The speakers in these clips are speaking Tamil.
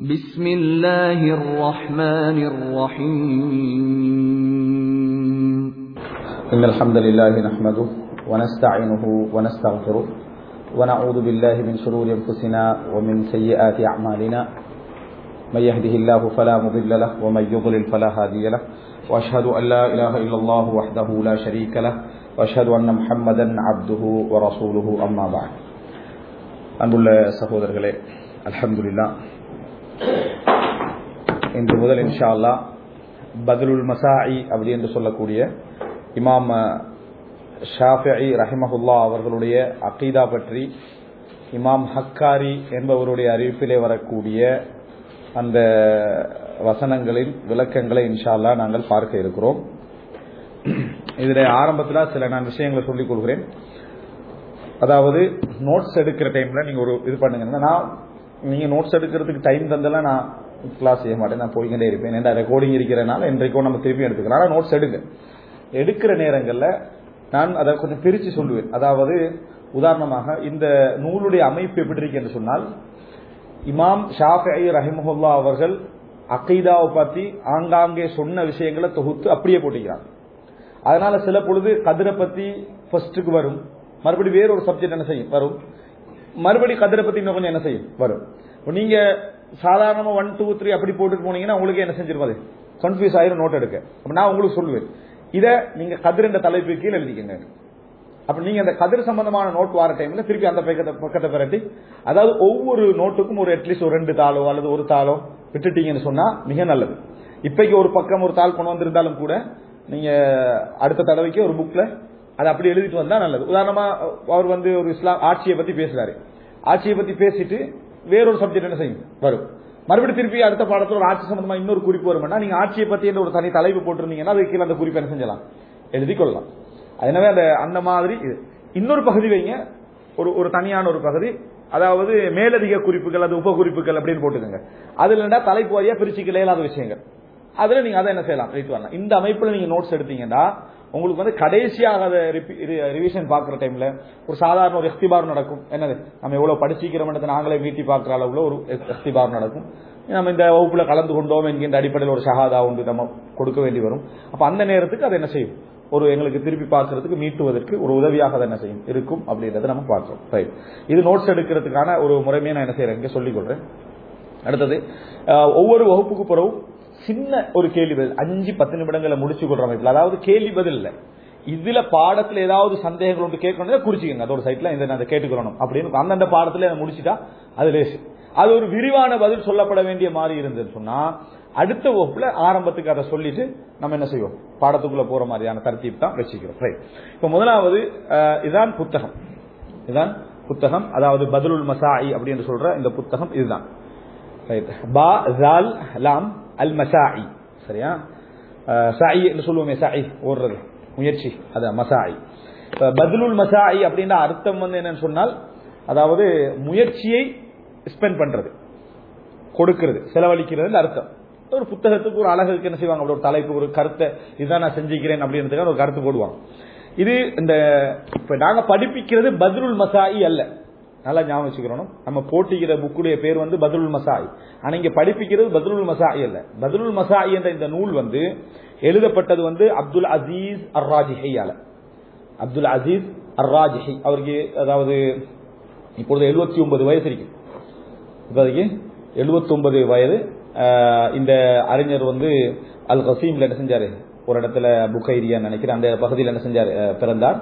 بسم الله الرحمن الرحيم إن الحمد لله نحمده ونستعينه ونستغفره ونعوذ بالله من شرور أنفسنا ومن سيئات أعمالنا من يهده الله فلا مضل له ومن يضلل فلا هادي له وأشهد أن لا إله إلا الله وحده لا شريك له وأشهد أن محمدا عبده ورسوله أما بعد அன்புள்ள சகோதரர்களே அல்ஹம்துலில்லாஹ் இன்று முதல் இன்ஷா அல்லாஹ் பத்லுல் மசாஇ அப்படி என்று சொல்லக்கூடிய இமாம் ஷாஃபிஇ ரஹிமஹுல்லா அவர்களுடைய அகீதா பற்றி இமாம் ஹக்காரி என்பவருடைய அறிவிப்பிலே வரக்கூடிய அந்த வசனங்களின் விளக்கங்களை இன்ஷா அல்லாஹ் நாங்கள் பார்க்க இருக்கிறோம் இதில் ஆரம்பத்தில் சில நான் விஷயங்களை சொல்லிக் கொள்கிறேன் அதாவது நோட்ஸ் எடுக்கிற டைம்ல நீங்க ஒரு இது பண்ணுங்க நான் நீங்க நோட்ஸ் எடுக்கிறதுக்கு டைம் தந்தெல்லாம் நான் கிளாஸ் செய்ய மாட்டேன் நான் போய்கிட்டே இருப்பேன் ஏன்னா ரெக்கார்டிங் இருக்கிறனால இன்றைக்கோ நம்ம திருப்பி எடுத்துக்கலாம் ஆனால் நோட்ஸ் எடுங்க எடுக்கிற நேரங்களில் நான் அதை கொஞ்சம் பிரித்து சொல்லுவேன் அதாவது உதாரணமாக இந்த நூலுடைய அமைப்பு எப்படி இருக்கு என்று சொன்னால் இமாம் ஷாஃபி ரஹிமஹுல்லா அவர்கள் அகைதாவை பற்றி ஆங்காங்கே சொன்ன விஷயங்களை தொகுத்து அப்படியே போட்டிக்கிறாங்க அதனால சில பொழுது கதிரை பத்தி ஃபர்ஸ்ட்டுக்கு வரும் மறுபடி வேற ஒரு சப்ஜெக்ட் என்ன செய்யும் வரும் மறுபடி கதிரை பத்தி இன்னும் கொஞ்சம் என்ன செய்யும் வரும் நீங்க சாதாரணமா ஒன் டூ த்ரீ அப்படி போட்டுட்டு போனீங்கன்னா உங்களுக்கு என்ன செஞ்சிருப்பாது கன்ஃபியூஸ் ஆயிரும் நோட் எடுக்க அப்ப நான் உங்களுக்கு சொல்லுவேன் இதை நீங்க கதிர் என்ற தலைப்பு கீழே எழுதிக்கங்க அப்ப நீங்க அந்த கதிர் சம்பந்தமான நோட் வர டைம்ல திருப்பி அந்த பக்கத்தை பக்கத்தை பிரட்டி அதாவது ஒவ்வொரு நோட்டுக்கும் ஒரு அட்லீஸ்ட் ஒரு ரெண்டு தாளோ அல்லது ஒரு தாளோ விட்டுட்டீங்கன்னு சொன்னா மிக நல்லது இப்பைக்கு ஒரு பக்கம் ஒரு தாள் கொண்டு வந்திருந்தாலும் கூட நீங்க அடுத்த தடவைக்கு ஒரு புக்ல அதை அப்படி எழுதிட்டு வந்தா நல்லது உதாரணமா அவர் வந்து ஒரு இஸ்லாம் ஆட்சியை பத்தி பேசுறாரு ஆட்சியை பத்தி பேசிட்டு வேறொரு சப்ஜெக்ட் என்ன செய்யும் வரும் மறுபடியும் திருப்பி அடுத்த பாடத்தில் ஒரு ஆட்சி சம்பந்தமா இன்னொரு குறிப்பு வரும்னா நீங்க ஆட்சியை பத்தி ஒரு தனி தலைப்பு போட்டிருந்தீங்கன்னா அதுக்கு கீழே அந்த குறிப்பு என்ன செஞ்சலாம் எழுதி கொள்ளலாம் எனவே அந்த அந்த மாதிரி இன்னொரு பகுதி வைங்க ஒரு ஒரு தனியான ஒரு பகுதி அதாவது மேலதிக குறிப்புகள் அது உப குறிப்புகள் அப்படின்னு போட்டுக்கோங்க அதுல தலைப்பு வாரியா பிரிச்சுக்கல இல்லாத விஷயங்கள் அதுல நீங்க அதை என்ன செய்யலாம் ரைட் வரலாம் இந்த அமைப்புல நீங்க நோட்ஸ் எடுத்தீங்கன்னா உங்களுக்கு வந்து கடைசியாக அதை ரிவிஷன் பார்க்குற டைம்ல ஒரு சாதாரண ஒரு எஸ்திபார் நடக்கும் என்னது நம்ம எவ்வளவு படிச்சிக்கிறோம் நாங்களே மீட்டி பார்க்குற அளவுல ஒரு எஸ்திபார் நடக்கும் நம்ம இந்த வகுப்புல கலந்து கொண்டோம் என்கின்ற அடிப்படையில் ஒரு ஷஹாதா ஒன்று நம்ம கொடுக்க வேண்டி வரும் அப்ப அந்த நேரத்துக்கு அதை என்ன செய்யும் ஒரு எங்களுக்கு திருப்பி பார்க்கறதுக்கு மீட்டுவதற்கு ஒரு உதவியாக அதை என்ன செய்யும் இருக்கும் அப்படின்றத நம்ம பார்க்கிறோம் ரைட் இது நோட்ஸ் எடுக்கிறதுக்கான ஒரு முறைமையை நான் என்ன செய்யறேன் இங்கே சொல்லிக் கொள்றேன் அடுத்தது ஒவ்வொரு வகுப்புக்கு பிறகும் சின்ன ஒரு கேள்வி பதில் அஞ்சு பத்து நிமிடங்களை முடிச்சு கொள்ற அமைப்பில் அதாவது கேள்வி பதில் இல்ல இதுல பாடத்துல ஏதாவது சந்தேகங்கள் ஒன்று கேட்கணும் குறிச்சிக்கங்க அதோட சைட்ல இந்த அதை கேட்டுக்கொள்ளணும் அப்படின்னு அந்தந்த பாடத்துல முடிச்சுட்டா அது லேசு அது ஒரு விரிவான பதில் சொல்லப்பட வேண்டிய மாதிரி இருந்ததுன்னு சொன்னா அடுத்த வகுப்புல ஆரம்பத்துக்கு அதை சொல்லிட்டு நம்ம என்ன செய்வோம் பாடத்துக்குள்ள போற மாதிரியான தரத்தீப் தான் வச்சுக்கிறோம் ரைட் இப்ப முதலாவது இதான் புத்தகம் இதுதான் புத்தகம் அதாவது பதிலுல் மசாயி அப்படின்னு சொல்ற இந்த புத்தகம் இதுதான் ரைட் பா ஜால் லாம் அல் மசாயி சரியா சாயி என்று சொல்லுவோமே சாயி ஓடுறது முயற்சி அதான் மசாயி பதிலுல் மசாயி அப்படின்ற அர்த்தம் வந்து என்னன்னு சொன்னால் அதாவது முயற்சியை ஸ்பெண்ட் பண்றது கொடுக்கிறது செலவழிக்கிறது அர்த்தம் ஒரு புத்தகத்துக்கு ஒரு அழகுக்கு என்ன செய்வாங்க ஒரு தலைப்பு ஒரு கருத்தை இதுதான் நான் செஞ்சுக்கிறேன் அப்படின்றதுக்காக ஒரு கருத்து போடுவாங்க இது இந்த இப்ப நாங்க படிப்பிக்கிறது பதிலுல் மசாயி அல்ல நல்லா ஞாபகம் வச்சுக்கிறோம் நம்ம போட்டிக்கிற புக்குடைய பேர் வந்து பதுலுல் மசாய் ஆனா இங்க படிப்பிக்கிறது பதுலுல் மசாய் அல்ல பதுலுல் மசாய் என்ற இந்த நூல் வந்து எழுதப்பட்டது வந்து அப்துல் அசீஸ் அர்ராஜிஹையால அப்துல் அசீஸ் அர்ராஜிஹை அவருக்கு அதாவது இப்பொழுது எழுபத்தி ஒன்பது வயசு இருக்கு இப்போதைக்கு எழுபத்தி ஒன்பது வயது இந்த அறிஞர் வந்து அல் கசீம்ல என்ன செஞ்சாரு ஒரு இடத்துல புகைரியா நினைக்கிறேன் அந்த பகுதியில் என்ன செஞ்சார் பிறந்தார்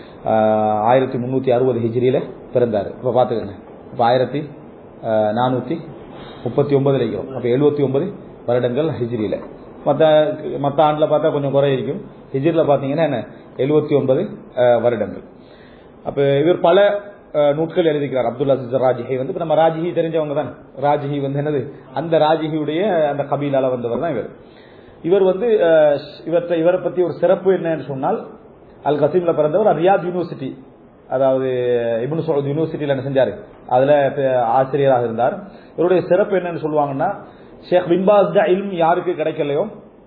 ஆயிரத்தி முன்னூத்தி அறுபது ஹிஜ்ரியில பிறந்தார் இப்ப பாத்துக்கங்க இப்ப ஆயிரத்தி நானூத்தி முப்பத்தி ஒன்பதுல இருக்கிறோம் அப்ப எழுபத்தி ஒன்பது வருடங்கள் ஹிஜ்ரியில மத்த மத்த ஆண்டுல பார்த்தா கொஞ்சம் குறை இருக்கும் ஹிஜ்ரில பாத்தீங்கன்னா என்ன எழுபத்தி ஒன்பது வருடங்கள் அப்ப இவர் பல நூட்கள் எழுதிக்கிறார் அப்துல் அசீஸ் ராஜிஹி வந்து நம்ம ராஜிஹி தெரிஞ்சவங்க தான் ராஜிஹி வந்து என்னது அந்த ராஜிஹியுடைய அந்த கபீலால வந்தவர் தான் இவர் இவர் வந்து இவற்றை இவரை பத்தி ஒரு சிறப்பு என்னன்னு சொன்னால் அல் கசீம்ல பிறந்தவர் ரியாத் யூனிவர்சிட்டி அதாவது இபுன் சவுத் யூனிவர்சிட்டியில என்ன செஞ்சாரு அதுல ஆசிரியராக இருந்தார் இவருடைய சிறப்பு என்னன்னு சொல்லுவாங்கன்னா ஷேக் பின்பாஸ் இல்ம் யாருக்கு கிடைக்கலையோ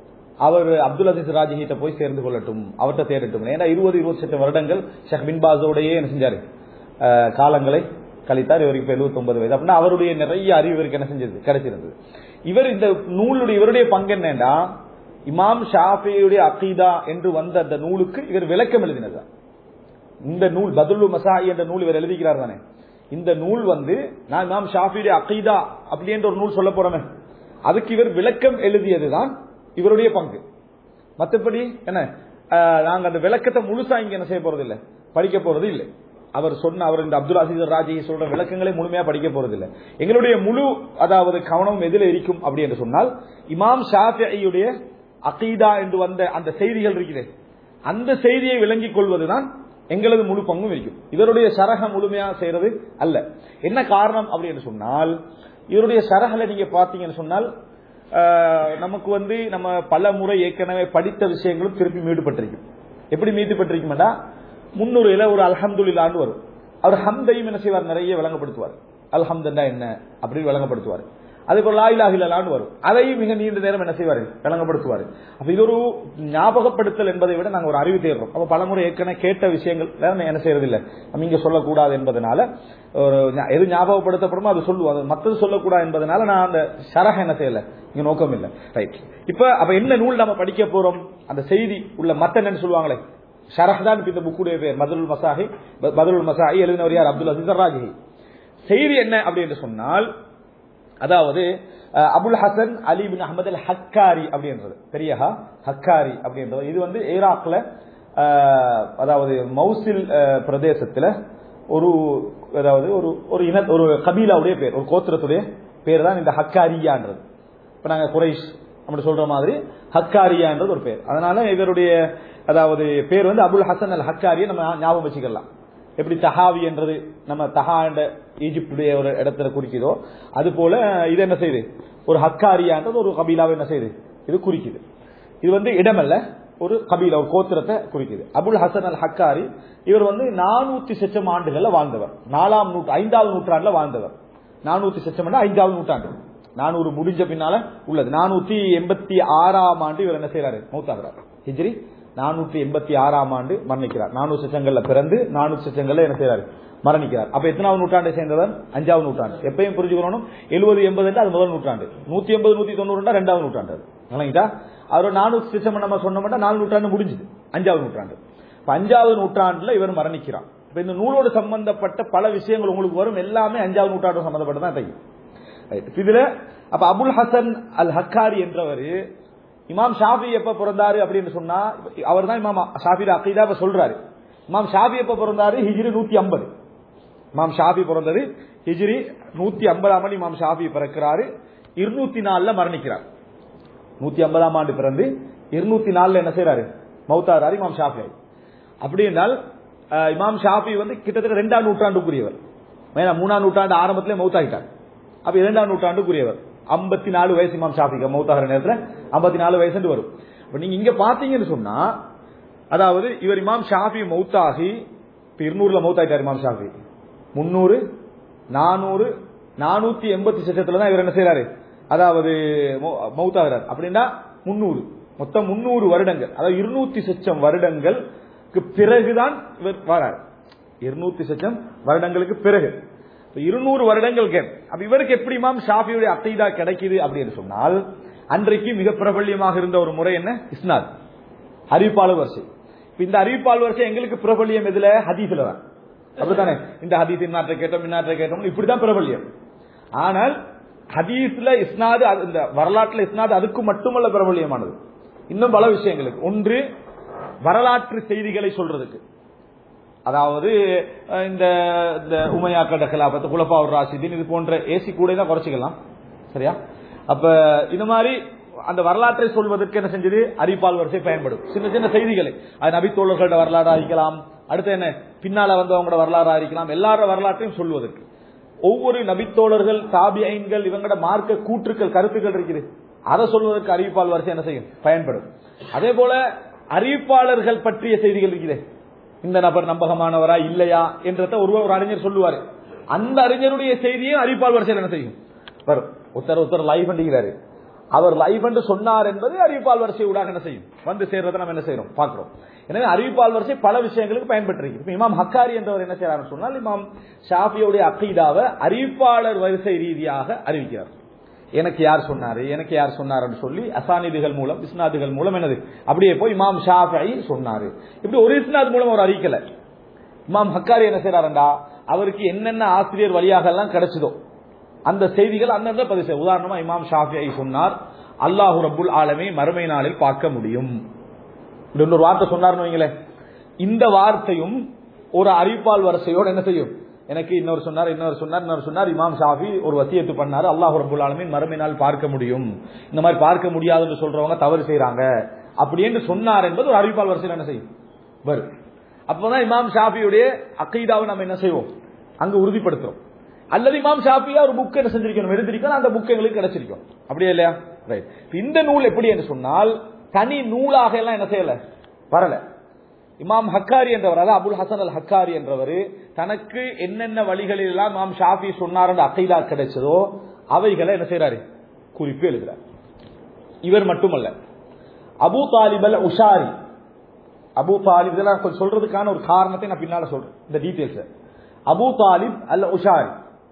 அவர் அப்துல் அசீஸ் ராஜிகிட்ட போய் சேர்ந்து கொள்ளட்டும் அவர்கிட்ட தேடட்டும் ஏன்னா இருபது இருபத்தி எட்டு வருடங்கள் ஷேக் பின்பாஸோடையே என்ன செஞ்சாரு காலங்களை கழித்தார் இவருக்கு இப்ப 79 வயது அப்படின்னா அவருடைய நிறைய அறிவு இவருக்கு என்ன செஞ்சது கிடைச்சிருந்தது இவர் இந்த நூலுடைய இவருடைய பங்கு என்னன்னா இமாம் ஷாஃபியுடைய அகீதா என்று வந்த அந்த நூலுக்கு இவர் விளக்கம் எழுதினது இந்த நூல் பதுல்லு மசாஹி என்ற நூல் இவர் எழுதிக்கிறார் தானே இந்த நூல் வந்து நான் இமாம் ஷாஃபியுடைய அகீதா அப்படி என்ற ஒரு நூல் சொல்ல போறோமே அதுக்கு இவர் விளக்கம் எழுதியதுதான் இவருடைய பங்கு மற்றபடி என்ன அஹ், நாங்க அந்த விளக்கத்தை முழுசா இங்க என்ன செய்ய போறது இல்ல படிக்க போறது இல்லை அவர் சொன்ன அவர் இந்த அப்துல் அசீஸ் ராஜி சொல்ற விளக்கங்களை முழுமையா படிக்க போறது இல்லை எங்களுடைய முழு அதாவது கவனம் எதில் இருக்கும் அப்படி என்று சொன்னால் இமாம் ஷாஃபியுடைய அகீதா என்று வந்த அந்த செய்திகள் இருக்குது அந்த செய்தியை விளங்கிக் கொள்வதுதான் எங்களது முழு பங்கும் இருக்கும் இவருடைய சரக முழுமையா செய்யறது அல்ல என்ன காரணம் அப்படி என்று சொன்னால் இவருடைய சரகலை நீங்க பாத்தீங்கன்னு சொன்னால் ஆஹ், நமக்கு வந்து நம்ம பல முறை ஏற்கனவே படித்த விஷயங்களும் திருப்பி மீடுபட்டிருக்கும் எப்படி மீட்டுப்பட்டிருக்கும்டா முன்னுரையில ஒரு அல்ஹம்துலில்லான்னு வரும் அவர் ஹம்தையும் என்ன செய்வார் நிறைய விளங்கப்படுத்துவார் அல்ஹம்துல்லா என்ன அப்படின்னு விளங்கப்படுத்துவார் அதே போல லாயிலாக இல்லலான்னு வரும் அதையும் மிக நீண்ட நேரம் என்ன செய்வார் விளங்கப்படுத்துவார் அப்ப இது ஒரு ஞாபகப்படுத்தல் என்பதை விட நாங்க ஒரு அறிவு தேடுறோம் அப்ப பலமுறை ஏற்கனவே கேட்ட விஷயங்கள் வேற என்ன செய்யறது இல்ல நம்ம இங்க சொல்லக்கூடாது என்பதனால ஒரு ஞா- எது ஞாபகப்படுத்தப்படுமோ அது சொல்லுவோம் அது மத்தது சொல்லக்கூடாது என்பதனால நான் அந்த சரக என்ன செய்யல இங்க நோக்கம் இல்ல ரைட் இப்ப அப்ப என்ன நூல் நம்ம படிக்க போறோம் அந்த செய்தி உள்ள மத்த என்னன்னு சொல்லுவாங்களே ஷரஹ் தான் இப்ப இந்த புக்குடைய பேர் மதுருல் மசாஹி ப- பதுலுல் மசாஹி எழுதினவர் யார் அப்துல் அசீஸ் ராஜி செய்தி என்ன அப்படி என்று சொன்னால் அதாவது அஹ், அபுல் ஹசன் அலி பின் அஹமது அல் ஹக்காரி அப்படின்றது பெரியஹா ஹக்காரி அப்படின்றது இது வந்து ஈராக்ல அஹ், அதாவது மௌசில் அஹ், பிரதேசத்துல ஒரு அதாவது ஒரு ஒரு இன ஒரு கபீலாவுடைய பேர் ஒரு கோத்திரத்துடைய பேர் தான் இந்த ஹக்காரியான்றது இப்ப நாங்க குறைஷ் அப்படி சொல்ற மாதிரி ஹக்காரியான்றது ஒரு பேர் அதனால இவருடைய அதாவது பேர் வந்து அபுல் ஹசன் அல் ஹக்காரியை நம்ம ஞாபகம் வச்சுக்கலாம் எப்படி தஹாவி என்றது நம்ம தஹா என்ற ஈஜிப்டுடைய ஒரு இடத்துல குறிக்குதோ அது போல இது என்ன செய்யுது ஒரு ஹக்காரியான்றது ஒரு கபீலாவை என்ன செய்யுது இது குறிக்குது இது வந்து இடமல்ல ஒரு கபீலா ஒரு கோத்திரத்தை குறிக்குது அபுல் ஹசன் அல் ஹக்காரி இவர் வந்து நானூத்தி சொச்சம் ஆண்டுகள்ல வாழ்ந்தவர் நாலாம் நூற்று ஐந்தாவது நூற்றாண்டுல வாழ்ந்தவர் நானூத்தி சொச்சம் ஐந்தாவது நூற்றாண்டு நானூறு முடிஞ்ச பின்னால உள்ளது நானூத்தி எண்பத்தி ஆறாம் ஆண்டு இவர் என்ன செய்யறாரு மௌத்தாகிறார் ஹிஜ்ரி நானூற்றி எண்பத்தி ஆறாம் ஆண்டு மரணிக்கிறார் நானூறு சச்சங்கள்ல பிறந்து நானூறு சச்சங்கள்ல என்ன செய்யறாரு மரணிக்கிறார் அப்ப எத்தனாவது நூற்றாண்டை சேர்ந்தவர் அஞ்சாவது நூற்றாண்டு எப்பயும் புரிஞ்சுக்கணும் எழுபது எண்பது அது முதல் நூற்றாண்டு நூத்தி எண்பது நூத்தி தொண்ணூறு ரெண்டாவது நூற்றாண்டு அது. விளங்கிட்டா அவர் நானூறு சிச்சம் நம்ம சொன்னோம்னா நாலு நூற்றாண்டு முடிஞ்சுது அஞ்சாவது நூற்றாண்டு இப்ப அஞ்சாவது நூற்றாண்டுல இவர் மரணிக்கிறார் இப்ப இந்த நூலோடு சம்பந்தப்பட்ட பல விஷயங்கள் உங்களுக்கு வரும் எல்லாமே அஞ்சாவது நூற்றாண்டு சம்பந்தப்பட்டதான் தெரியும் Right. இதுல அப்ப அபுல் ஹசன் அல் ஹக்காரி என்றவர் இமாம் ஷாஃபி எப்ப பிறந்தாரு அப்படின்னு சொன்னா அவர் தான் இமாம் ஷாஃபி அக்கீதா இப்ப சொல்றாரு இமாம் ஷாஃபி எப்ப பிறந்தாரு ஹிஜ்ரி நூத்தி ஐம்பது இமாம் ஷாஃபி பிறந்தது ஹிஜ்ரி நூத்தி ஐம்பதாம் ஆண்டு இமாம் ஷாஃபி பிறக்கிறாரு இருநூத்தி நாலுல மரணிக்கிறார் நூத்தி ஐம்பதாம் ஆண்டு பிறந்து இருநூத்தி நாலுல என்ன செய்யறாரு மௌத்தாராரு இமாம் ஷாஃபி அப்படி என்றால் அஹ், இமாம் ஷாஃபி வந்து கிட்டத்தட்ட ரெண்டாம் நூற்றாண்டுக்குரியவர் ஏன்னா மூணாம் நூற்றாண்டு ஆரம்பத்திலே மௌத்தாகிட்டார் அப்ப இரண்டாம் நூற்றாண்டுக்குரியவர் ஐம்பத்தி நாலு வயசு இமாம் ஷாஃபிக்கு மௌத்தாகிற நேரத்துல ஐம்பத்தி நாலு வயசு வரும் அப்ப நீங்க இங்க பாத்தீங்கன்னு சொன்னா அதாவது இவர் இமாம் ஷாஃபி மௌத்தாகி இப்ப இருநூறுல மௌத்தாயிட்டார் இமாம் ஷாஃபி முன்னூறு நானூறு நானூத்தி எண்பத்தி சட்டத்துல தான் இவர் என்ன செய்யறாரு அதாவது மௌ- மௌத்தாகிறார் அப்படின்னா முன்னூறு மொத்தம் முன்னூறு வருடங்கள் அதாவது இருநூத்தி சொச்சம் வருடங்களுக்கு பிறகுதான் இவர் வரார் இருநூத்தி சொச்சம் வருடங்களுக்கு பிறகு இப்ப இருநூறு வருடங்கள் கேப் அப்ப இவருக்கு எப்படி இமாம் ஷாஃபியுடைய அத்தைதா கிடைக்குது அப்படின்னு சொன்னால் அன்றைக்கு மிக பிரபல்யமாக இருந்த ஒரு முறை என்ன இஸ்னாத் அறிவிப்பாளர் வரிசை இப்ப இந்த அறிவிப்பாளர் வரிசை எங்களுக்கு பிரபல்யம் எதுல ஹதீஸ்ல தான் அப்படித்தானே இந்த ஹதீஸ் இன்னாற்றை கேட்டோம் இன்னாற்றை கேட்டோம் இப்படிதான் பிரபல்யம் ஆனால் ஹதீஸ்ல இஸ்னாது அது- இந்த வரலாற்றுல இஸ்னாது அதுக்கு மட்டுமல்ல பிரபல்யமானது இன்னும் பல விஷயங்களுக்கு ஒன்று வரலாற்று செய்திகளை சொல்றதுக்கு அதாவது அஹ், இந்த இந்த உமையா கட கிலாபத்து குலபாவுர் ராசிதீன் இது போன்ற ஏசி கூட தான் குறைச்சிக்கலாம் சரியா அப்ப இந்த மாதிரி அந்த வரலாற்றை சொல்வதற்கு என்ன செஞ்சது அறிவிப்பால் வரிசை பயன்படும் சின்ன சின்ன செய்திகளை அது நபித்தோழர்களோட வரலாறா இருக்கலாம் அடுத்து என்ன பின்னால வந்தவங்களோட வரலாறா இருக்கலாம் எல்லாரோட வரலாற்றையும் சொல்வதற்கு ஒவ்வொரு நபித்தோழர்கள் தாபியன்கள் இவங்களோட மார்க்க கூற்றுக்கள் கருத்துக்கள் இருக்குது அதை சொல்வதற்கு அறிவிப்பால் வரிசை என்ன செய்யும் பயன்படும் அதே போல அறிவிப்பாளர்கள் பற்றிய செய்திகள் இருக்குது இந்த நபர் நம்பகமானவரா இல்லையா என்றத ஒரு ஒரு அறிஞர் சொல்லுவாரு அந்த அறிஞருடைய செய்தியும் அறிவிப்பால் வரிசையில் என்ன செய்யும் வரும் ஒருத்தர் ஒருத்தர் லைவ் பண்ணிக்கிறாரு அவர் லைவ் என்று சொன்னார் என்பது அறிவிப்பால் வரிசை ஊடாக என்ன செய்யும் வந்து சேர்றதை நம்ம என்ன செய்யறோம் பார்க்கிறோம் எனவே அறிவிப்பால் வரிசை பல விஷயங்களுக்கு பயன்பட்டிருக்கு இப்ப இமாம் ஹக்காரி என்றவர் என்ன செய்யறாருன்னு சொன்னால் இமாம் ஷாஃபியோடைய அக்கீதாவை அறிவிப்பாளர் வரிசை ரீதியாக அறிவிக்கிறார் எனக்கு யார் சொன்னாரு எனக்கு யார் சொன்னாருன்னு சொல்லி அசானிதுகள் மூலம் இஸ்னாதுகள் மூலம் என்னது அப்படியே போய் இமாம் ஷாஃபி சொன்னாரு இப்படி ஒரு இஸ்னாத் மூலம் அவர் அறிவிக்கல இமாம் ஹக்காரி என்ன செய்யறாருண்டா அவருக்கு என்னென்ன ஆசிரியர் வழியாக எல்லாம் கிடைச்சதோ அந்த செய்திகள் அந்தந்த பதிவு செய்ய உதாரணமா இமாம் ஷாஃபி சொன்னார் அல்லாஹு ரப்புல் ஆலமே மறுமை நாளில் பார்க்க முடியும் இப்படி இன்னொரு வார்த்தை சொன்னார்னு வைங்களேன் இந்த வார்த்தையும் ஒரு அறிவிப்பால் வரிசையோடு என்ன செய்யும் எனக்கு இன்னொரு சொன்னார் இன்னொரு சொன்னார் இன்னொரு சொன்னார் இமாம் ஷாஃபி ஒரு வசியத்து பண்ணாரு அல்லாஹ் ரபுல் ஆலமின் மறுமை நாள் பார்க்க முடியும் இந்த மாதிரி பார்க்க முடியாதுன்னு சொல்றவங்க தவறு செய்யறாங்க அப்படி என்று சொன்னார் என்பது ஒரு அறிவிப்பால் வரிசையில் என்ன செய்யும் வரும் அப்பதான் இமாம் ஷாஃபியுடைய அக்கீதாவை நம்ம என்ன செய்வோம் அங்க உறுதிப்படுத்துறோம் அல்லது இமாம் ஷாஃபியா ஒரு புக் என்ன செஞ்சிருக்கணும் எழுதிருக்கணும் அந்த புக் எங்களுக்கு கிடைச்சிருக்கும் அப்படியே இல்லையா ரைட் இந்த நூல் எப்படி என்று சொன்னால் தனி நூலாக எல்லாம் என்ன செய்யல வரல இமாம் ஹக்காரி என்றவர் அதாவது அபுல் ஹசன் அல் ஹக்காரி என்றவர் தனக்கு என்னென்ன வழிகளில் எல்லாம் இமாம் ஷாஃபி சொன்னார் என்ற அக்கைதா கிடைச்சதோ அவைகளை என்ன செய்யறாரு குறிப்பு எழுதுறார் இவர் மட்டுமல்ல அபு தாலிப் அல் உஷாரி அபு தாலிப் இதெல்லாம் கொஞ்சம் சொல்றதுக்கான ஒரு காரணத்தை நான் பின்னால சொல்றேன் இந்த டீடைல்ஸ் அபு தாலிப் அல் உஷாரி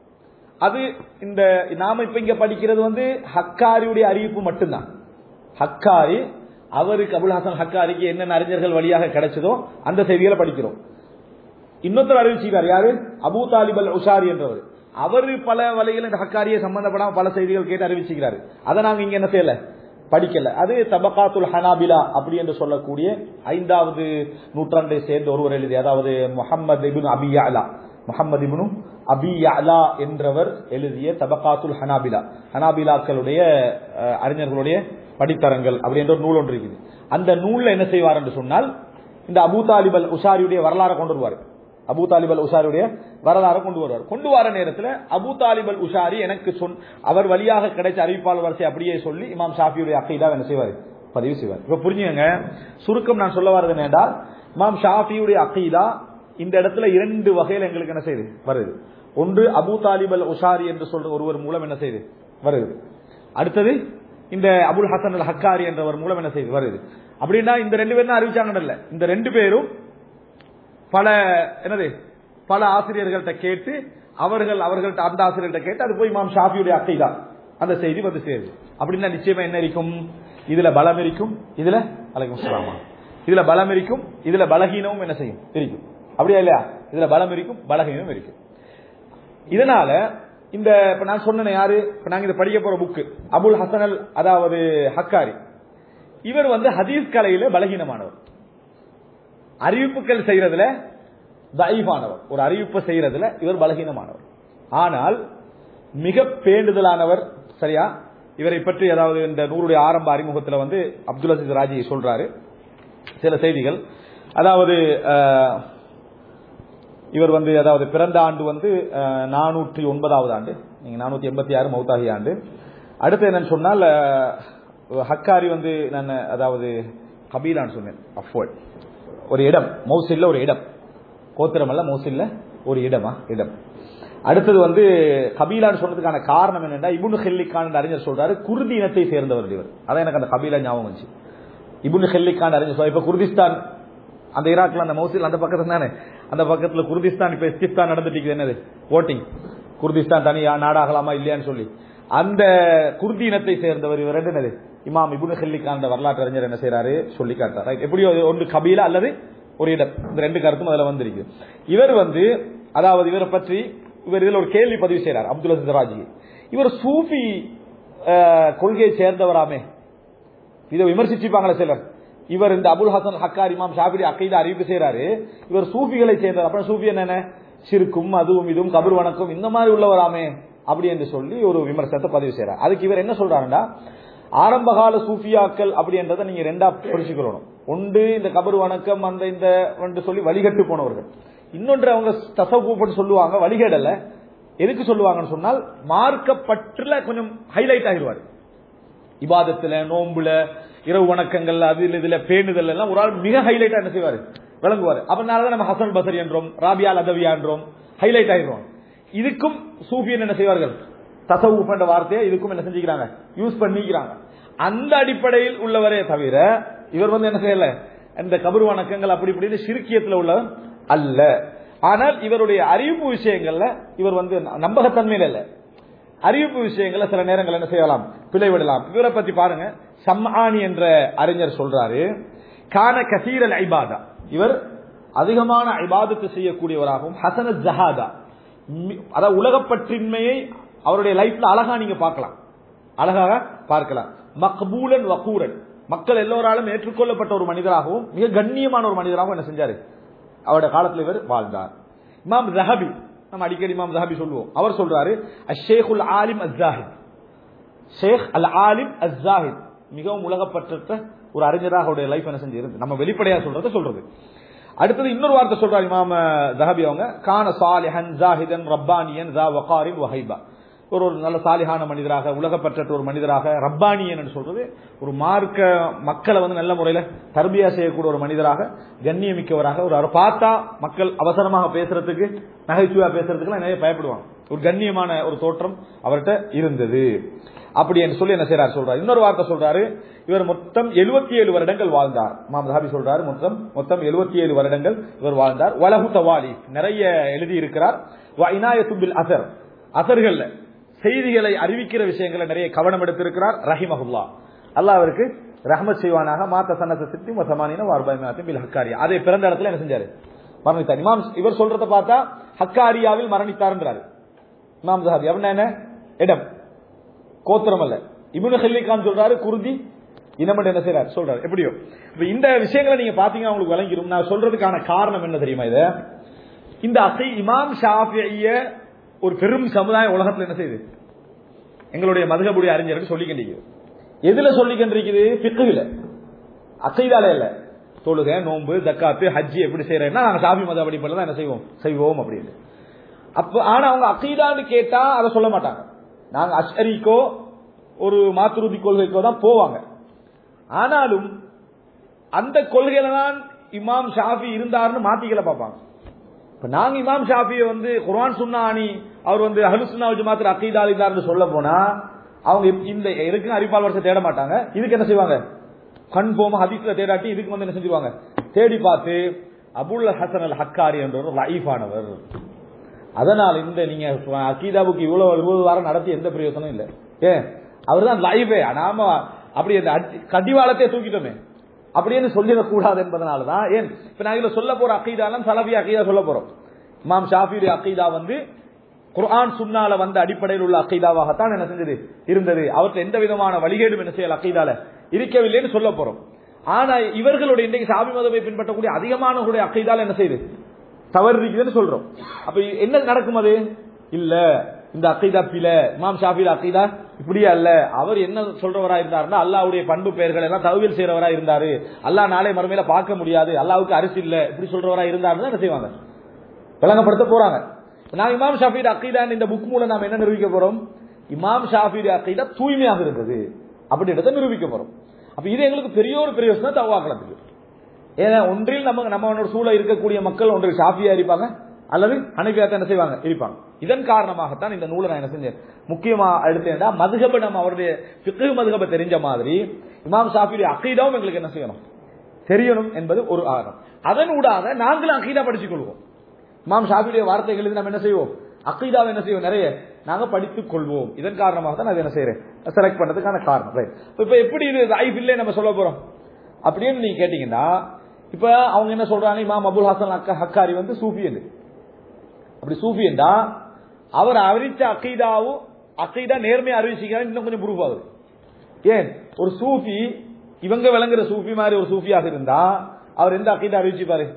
அது இந்த நாம இப்ப இங்க படிக்கிறது வந்து ஹக்காரியுடைய அறிவிப்பு மட்டும்தான் ஹக்காரி அவருக்கு அபுல் ஹசன் ஹக்காரிக்கு என்னென்ன அறிஞர்கள் வழியாக கிடைச்சதோ அந்த செய்திகளை படிக்கிறோம் இன்னொருத்தர் அறிவிச்சுக்கிறார் யாரு அபு தாலிப் அல் உஷாரி என்றவர் அவர் பல வழிகள் இந்த ஹக்காரியை சம்பந்தப்படாம பல செய்திகள் கேட்டு அறிவிச்சுக்கிறாரு அதை நாங்க இங்க என்ன செய்யல படிக்கல அது தபகாத்துல் ஹனாபிலா அப்படி என்று சொல்லக்கூடிய ஐந்தாவது நூற்றாண்டை சேர்ந்த ஒருவர் எழுதி அதாவது முகமது இபின் அபியாலா முகமது இபினும் அபியாலா என்றவர் எழுதிய தபகாத்துல் ஹனாபிலா ஹனாபிலாக்களுடைய அஹ், அறிஞர்களுடைய படித்தரங்கள் அப்படி என்ற ஒரு நூல் ஒன்று இருக்குது அந்த நூல்ல என்ன செய்வார் என்று சொன்னால் இந்த அபு தாலிப் அல் உஷாரியுடைய வரலாறை கொண்டு வருவார் அபு தாலிப் அல் உஷாரியுடைய வரலாறு கொண்டு வருவார் கொண்டு வர நேரத்தில் அபு தாலிப் அல் உஷாரி எனக்கு சொன் அவர் வழியாக கிடைச்ச அறிவிப்பாளர் வரிசை அப்படியே சொல்லி இமாம் ஷாஃபியுடைய அக்கைதா என்ன செய்வார் பதிவு செய்வார் இப்ப புரிஞ்சுங்க சுருக்கம் நான் சொல்ல வர்றது என்னென்றால் இமாம் ஷாஃபியுடைய அக்கீதா இந்த இடத்துல இரண்டு வகையில் எங்களுக்கு என்ன செய்யுது வருது ஒன்று அபு தாலிப் அல் உஷாரி என்று சொல்ற ஒருவர் மூலம் என்ன செய்யுது வருது அடுத்தது இந்த அபுல் ஹசன் அல் ஹக்காரி என்றவர் மூலம் என்ன செய்யுது வருது அப்படின்னா இந்த ரெண்டு பேரும் தான் அறிவிச்சாங்கன்னு இல்ல இந்த ரெண்டு பேரும் பல என்னது பல ஆசிரியர்கள்ட்ட கேட்டு அவர்கள் அவர்கள்ட்ட அந்த ஆசிரியர்கள்ட்ட கேட்டு அது போய் இமாம் ஷாஃபியுடைய அக்கை தான் அந்த செய்தி வந்து சேருது அப்படின்னா நிச்சயமா என்ன இருக்கும் இதுல பலம் இருக்கும் இதுல அலைக்கும் சலாமா இதுல பலம் இருக்கும் இதுல பலகீனமும் என்ன செய்யும் இருக்கும் அப்படியா இல்லையா இதுல பலம் இருக்கும் பலகீனமும் இருக்கும் இதனால இந்த இப்ப நான் சொன்ன யாரு இப்ப நாங்க இதை படிக்க போற புக்கு அபுல் ஹசனல் அதாவது ஹக்காரி இவர் வந்து ஹதீஸ் கலையில பலகீனமானவர் அறிவிப்புகள் செய்யறதுல தயவானவர் ஒரு அறிவிப்பு செய்யறதுல இவர் பலகீனமானவர் ஆனால் மிக பேண்டுதலானவர் சரியா இவரை பற்றி அதாவது இந்த நூறுடைய ஆரம்ப அறிமுகத்தில் வந்து அப்துல் அசீஸ் ராஜி சொல்றாரு சில செய்திகள் அதாவது அஹ், இவர் வந்து அதாவது பிறந்த ஆண்டு வந்து நானூற்றி ஒன்பதாவது ஆண்டு நீங்க நானூத்தி எண்பத்தி ஆறு மௌத்தாகி ஆண்டு அடுத்து என்னன்னு சொன்னால் அஹ், ஹக்காரி வந்து நான் அதாவது கபீலான்னு சொன்னேன் அஃபோல் ஒரு இடம் மௌசில்ல ஒரு இடம் கோத்திரம் அல்ல மௌசில்ல ஒரு இடமா இடம் அடுத்தது வந்து கபீலான்னு சொன்னதுக்கான காரணம் என்னன்னா இபுனு ஹெல்லிக்கான் அறிஞர் சொல்றாரு குர்தி இனத்தை சேர்ந்தவர் இவர் அதான் எனக்கு அந்த கபீலா ஞாபகம் வந்துச்சு இபுனு ஹெல்லிக்கான் அறிஞர் சொல்றாரு இப்ப குர்திஸ்தான் அந்த ஈராக்ல அந்த மௌசில் அந்த பக்கத்துல தானே அந்த பக்கத்துல குர்திஸ்தான் இப்ப இஸ்திப்தான் நடந்துட்டு இருக்குது என்னது ஓட்டிங் குர்திஸ்தான் தனியா நாடாகலாமா இல்லையான்னு சொல்லி அந்த குர்தி இனத்தை சேர்ந்தவர் இவர் என்னது இமாம் இபுனு ஹெல்லிக்கான் அந்த வரலாற்று அறிஞர் என்ன செய்யறாரு சொல்லி காட்டுறாரு Right. எப்படியோ அது ஒன்று கபீலா அல்லது ஒரு இடம் இந்த ரெண்டு கருத்தும் அதுல வந்திருக்கு இவர் வந்து அதாவது இவரை பற்றி இவர் இதுல ஒரு கேள்வி பதிவு செய்யறார் அப்துல் அசீஸ் ராஜி இவர் சூஃபி அஹ், கொள்கையை சேர்ந்தவராமே இதை விமர்சிச்சுப்பாங்களே சிலர் இவர் இந்த அபுல் ஹசன் ஹக்கார் இமாம் ஷாபிரி அக்கைதா அறிவிப்பு செய்யறாரு இவர் சூஃபிகளை சேர்ந்தவர் அப்புறம் சூஃபி என்னென்ன சிறுக்கும் அதுவும் இதுவும் கபர் வணக்கம் இந்த மாதிரி உள்ளவராமே அப்படி என்று சொல்லி ஒரு விமர்சனத்தை பதிவு செய்யறார் அதுக்கு இவர் என்ன சொல்றாருன்னா ஆரம்பகால சூஃபியாக்கள் அப்படின்றத நீங்க ரெண்டா பிரிச்சுக்கிறோம் ஒன்று இந்த கபர் வணக்கம் அந்த இந்த என்று சொல்லி வழிகட்டு போனவர்கள் இன்னொன்று அவங்க தசவூப்பட்டு சொல்லுவாங்க வழிகேடல்ல எதுக்கு சொல்லுவாங்கன்னு சொன்னால் மார்க்கப்பற்றுல கொஞ்சம் ஹைலைட் ஆகிடுவார் இபாதத்துல நோம்புல இரவு வணக்கங்கள்ல அதில் இதுல பேணுதல் எல்லாம் ஒரு ஆள் மிக ஹைலைட்டா என்ன செய்வாரு விளங்குவார் அதனாலதான் நம்ம ஹசன் பசரி என்றோம் ராபியால் அதவியா என்றோம் ஹைலைட் ஆயிடுவோம் இதுக்கும் சூஃபியன் என்ன செய்வார்கள் தசவுப் என்ற வார்த்தையை இதுக்கும் என்ன செஞ்சுக்கிறாங்க யூஸ் பண்ணிக்கிறாங்க அந்த அடிப்படையில் உள்ளவரே தவிர இவர் வந்து என்ன செய்யல இந்த கபர் வணக்கங்கள் அப்படி இப்படின்னு சிறுக்கியத்தில் உள்ளவர் அல்ல ஆனால் இவருடைய அறிவிப்பு விஷயங்கள்ல இவர் வந்து நம்பகத்தன்மையில இல்ல அறிவிப்பு விஷயங்கள்ல சில நேரங்கள் என்ன செய்யலாம் பிழை விடலாம் இவரை பத்தி பாருங்க சம்ஆனி என்ற அறிஞர் சொல்றாரு கான கசீரல் ஐபாதா இவர் அதிகமான ஐபாதத்து செய்யக்கூடியவராகவும் ஹசன ஜஹாதா மி- அதாவது உலகப்பற்றின்மையை அவருடைய லைஃப்ல அழகா நீங்க பார்க்கலாம் அழகாக பார்க்கலாம் மக்பூலன் வகூரன் மக்கள் எல்லோராலும் ஏற்றுக்கொள்ளப்பட்ட ஒரு மனிதராகவும் மிக கண்ணியமான ஒரு மனிதராகவும் என்ன செஞ்சாரு அவருடைய காலத்தில் இவர் வாழ்ந்தார் இமாம் ஜஹபி நம்ம அடிக்கடி இமாம் ஜஹபி சொல்லுவோம் அவர் சொல்றாரு அஷேகுல் ஆலிம் அஸ்ஸாஹித் ஷேக் அல் ஆலிம் அஸ்ஸாஹித் மிகவும் உலகப்பற்ற ஒரு அறிஞராக அவருடைய லைஃப் என்ன செஞ்சிருந்து நம்ம வெளிப்படையா சொல்றத சொல்றது அடுத்தது இன்னொரு வார்த்தை சொல்றாரு இமாம் ஜஹபி அவங்க கான சாலிஹன் ஜாஹிதன் ரப்பானியன் ஜா வகாரின் வஹைபா ஒரு ஒரு நல்ல சாலிஹான மனிதராக உலகப்பற்ற ஒரு மனிதராக ரப்பானியன் என்று சொல்றது ஒரு மார்க்க மக்களை வந்து நல்ல முறையில தர்பியா செய்யக்கூடிய ஒரு மனிதராக கண்ணியமிக்கவராக ஒரு அவரை பார்த்தா மக்கள் அவசரமாக பேசுறதுக்கு நகைச்சுவையா பேசுறதுக்குலாம் நிறைய பயப்படுவாங்க ஒரு கண்ணியமான ஒரு தோற்றம் அவர்கிட்ட இருந்தது அப்படி என்று சொல்லி என்ன செய்யறாரு சொல்றாரு இன்னொரு வார்த்தை சொல்றாரு இவர் மொத்தம் 77 ஏழு வருடங்கள் வாழ்ந்தார் மாம் சாபி சொல்றாரு மொத்தம் மொத்தம் 77 ஏழு வருடங்கள் இவர் வாழ்ந்தார் வலஹு தவாலி நிறைய எழுதி இருக்கிறார் வ இனாயத்து பில் அசர் அசர்கள்ல செய்திகளை அறிவிக்கிற விஷயங்களை நிறைய கவனம் எடுத்திருக்கிறார் ரஹிமஹுல்லா அல்லாஹ் அவருக்கு ரஹமத் செய்வானாக மாத்த சன்னத சித்தி மசமானின வார்பாய் பில் ஹக்காரி அதை பிறந்த இடத்துல என்ன செஞ்சாரு மரணித்தார் இமாம் இவர் சொல்றத பார்த்தா ஹக்காரியாவில் மரணித்தார்ன்றாரு இமாம் ஜஹாபி அப்படின்னா என்ன இடம் கோத்திரம் அல்ல இபுனு ஹல்லிகான் சொல்றாரு குருதி இனமன் என்ன செய்யறாரு சொல்றாரு எப்படியோ இப்ப இந்த விஷயங்களை நீங்க பாத்தீங்கன்னா உங்களுக்கு விளங்கிடும் நான் சொல்றதுக்கான காரணம் என்ன தெரியுமா இது இந்த அசை இமாம் ஷாஃபிய ஒரு பெரும் சமுதாய உலகத்துல என்ன செய்யுது எங்களுடைய மதுகபுடைய அறிஞர்கள் சொல்லிக்கின்றது எதுல சொல்லிக்கின்றிருக்குது பிக்குல அசைதாலே இல்ல தொழுகை நோன்பு தக்காத்து ஹஜ்ஜி எப்படி செய்யறேன்னா நாங்க சாபி மத அடிப்படையில் தான் என்ன செய்வோம் செய்வோம் அப்படின்னு அப்ப ஆனா அவங்க அகீதான்னு கேட்டா அதை சொல்ல மாட்டாங்க நாங்க அஷ்அரிக்கோ ஒரு மாத்துருதி கொள்கைக்கோ தான் போவாங்க ஆனாலும் அந்த கொள்கையில தான் இமாம் ஷாஃபி இருந்தாருன்னு மாத்திக்கல பார்ப்பாங்க இப்ப நாங்க இமாம் ஷாஃபியை வந்து குர்ஆன் சுன்னானி அவர் வந்து அஹ்லு சுன்னா ஜமாத்துல அகீதா இருந்தார்னு சொல்ல போனா அவங்க இந்த எதுக்கும் அறிப்பால் வருஷம் தேட மாட்டாங்க இதுக்கு என்ன செய்வாங்க கண் போம ஹதீஸ்ல தேடாட்டி இதுக்கு வந்து என்ன செஞ்சிருவாங்க தேடி பார்த்து அபுல் ஹசன் அல் ஹக்காரி என்ற ஒரு லைஃபானவர் அதனால இந்த நீங்க அக்கீதாவுக்கு இவ்வளவு இருபது வாரம் நடத்தி எந்த பிரயோசனம் இல்ல ஏன் அவர் தான் லைஃபே நாம அப்படி அந்த அடி- கடிவாளத்தை தூக்கிட்டோமே அப்படின்னு சொல்லிடக்கூடாது என்பதனாலதான் ஏன் இப்ப நான் இதுல சொல்ல போற அக்கீதாலாம் சலபி அக்கீதா சொல்ல போறோம் இமாம் ஷாஃபியுடைய அக்கீதா வந்து குர்ஆன் சுன்னால வந்த அடிப்படையில் உள்ள அக்கீதாவாகத்தான் என்ன செஞ்சது இருந்தது அவற்றை எந்த விதமான வழிகேடும் என்ன செய்யல அக்கீதால இருக்கவில்லைன்னு சொல்ல போறோம் ஆனா இவர்களுடைய இன்றைக்கு சாபி மதத்தை பின்பற்றக்கூடிய அதிகமானவர்களுடைய அக்கீதால என்ன செய்யுது தவறு இருக்குதுன்னு சொல்றோம் அப்ப என்ன நடக்கும் அது இல்ல இந்த அக்கீதா பில இமாம் ஷாஃபில் அக்கீதா இப்படியே அல்ல அவர் என்ன சொல்றவரா இருந்தாருன்னா அல்லாவுடைய பண்பு பெயர்கள் எல்லாம் தகவல் செய்யறவரா இருந்தாரு அல்லாஹ் நாளை மறுமையில பார்க்க முடியாது அல்லாவுக்கு அரிசி இல்ல இப்படி சொல்றவரா இருந்தாருன்னா என்ன செய்வாங்க விளங்கப்படுத்த போறாங்க நான் இமாம் ஷாஃபியோட அக்கீதான் இந்த புக் மூலம் நாம் என்ன நிரூபிக்க போறோம் இமாம் ஷாஃபியோட அக்கீதா தூய்மையாக இருந்தது அப்படின்றத நிரூபிக்க போறோம் அப்ப இது எங்களுக்கு பெரிய ஒரு பிரயோசனம் தவாக்கலத்துக்கு ஏன்னா ஒன்றில் நம்ம நம்ம சூழ இருக்கக்கூடிய மக்கள் ஒன்றில் ஷாஃபியா இருப்பாங்க அல்லது அனைவியாத்த என்ன செய்வாங்க இருப்பாங்க இதன் காரணமாகத்தான் இந்த நூலை நான் என்ன செஞ்சேன் முக்கியமா எடுத்தேன்டா மதுகப நம்ம அவருடைய பிக்கு மதுகப தெரிஞ்ச மாதிரி இமாம் ஷாஃபியுடைய அக்கீதாவும் எங்களுக்கு என்ன செய்யணும் தெரியணும் என்பது ஒரு ஆதாரம் அதன் ஊடாக நாங்களும் அக்கீதா படிச்சுக் கொள்வோம் இமாம் ஷாஃபியுடைய வார்த்தைகளுக்கு நம்ம என்ன செய்வோம் அக்கீதாவை என்ன செய்வோம் நிறைய நாங்க படித்துக் கொள்வோம் இதன் காரணமாக தான் நான் இதை என்ன செய்யறேன் செலக்ட் பண்றதுக்கான காரணம் ரைட் இப்ப எப்படி இது லைஃப் இல்லே நம்ம சொல்ல போறோம் அப்படின்னு நீங்க கேட்டீங்கன்னா இப்ப அவங்க என்ன சொல்றாங்க இமாம் அபுல் ஹாசன் அக்கா ஹக்காரி வந்து சூஃபி என்று அப்படி சூஃபி என்றா அவர் அறிவிச்ச அக்கீதாவும் அக்கீதா நேர்மையை அறிவிச்சிக்கிறார் இன்னும் கொஞ்சம் ப்ரூஃப் ஆகுது ஏன் ஒரு சூஃபி இவங்க விளங்குற சூஃபி மாதிரி ஒரு சூஃபியாக இருந்தா அவர் எந்த அக்கீதா அறிவிச்சுப்பாரு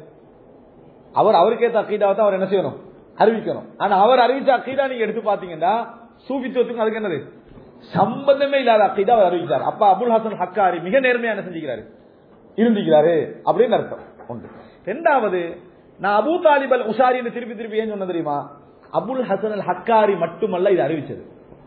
அவர் அவருக்கேத்த அக்கீதாவை தான் அவர் என்ன செய்யணும் அறிவிக்கணும் ஆனா அவர் அறிவிச்ச அக்கீதா நீங்க எடுத்து பாத்தீங்கன்னா சூஃபித்துவத்துக்கும் அதுக்கு என்னது சம்பந்தமே இல்லாத அக்கீதா அவர் அறிவிச்சார் அப்ப அபுல் ஹசன் ஹக்காரி மிக நேர்மையா என்ன செஞ்சுக்கிறாரு இருந்துக்கிறாரு அப்படின்னு அர்த்தம் ஒன்று ரெண்டாவது நான் அபு தாலிப் அல் உஷாரின்னு திருப்பி திருப்பி ஏன் சொன்ன தெரியுமா அபுல் ஹசன் அல் ஹக்காரி மட்டுமல்ல இது அறிவிச்சது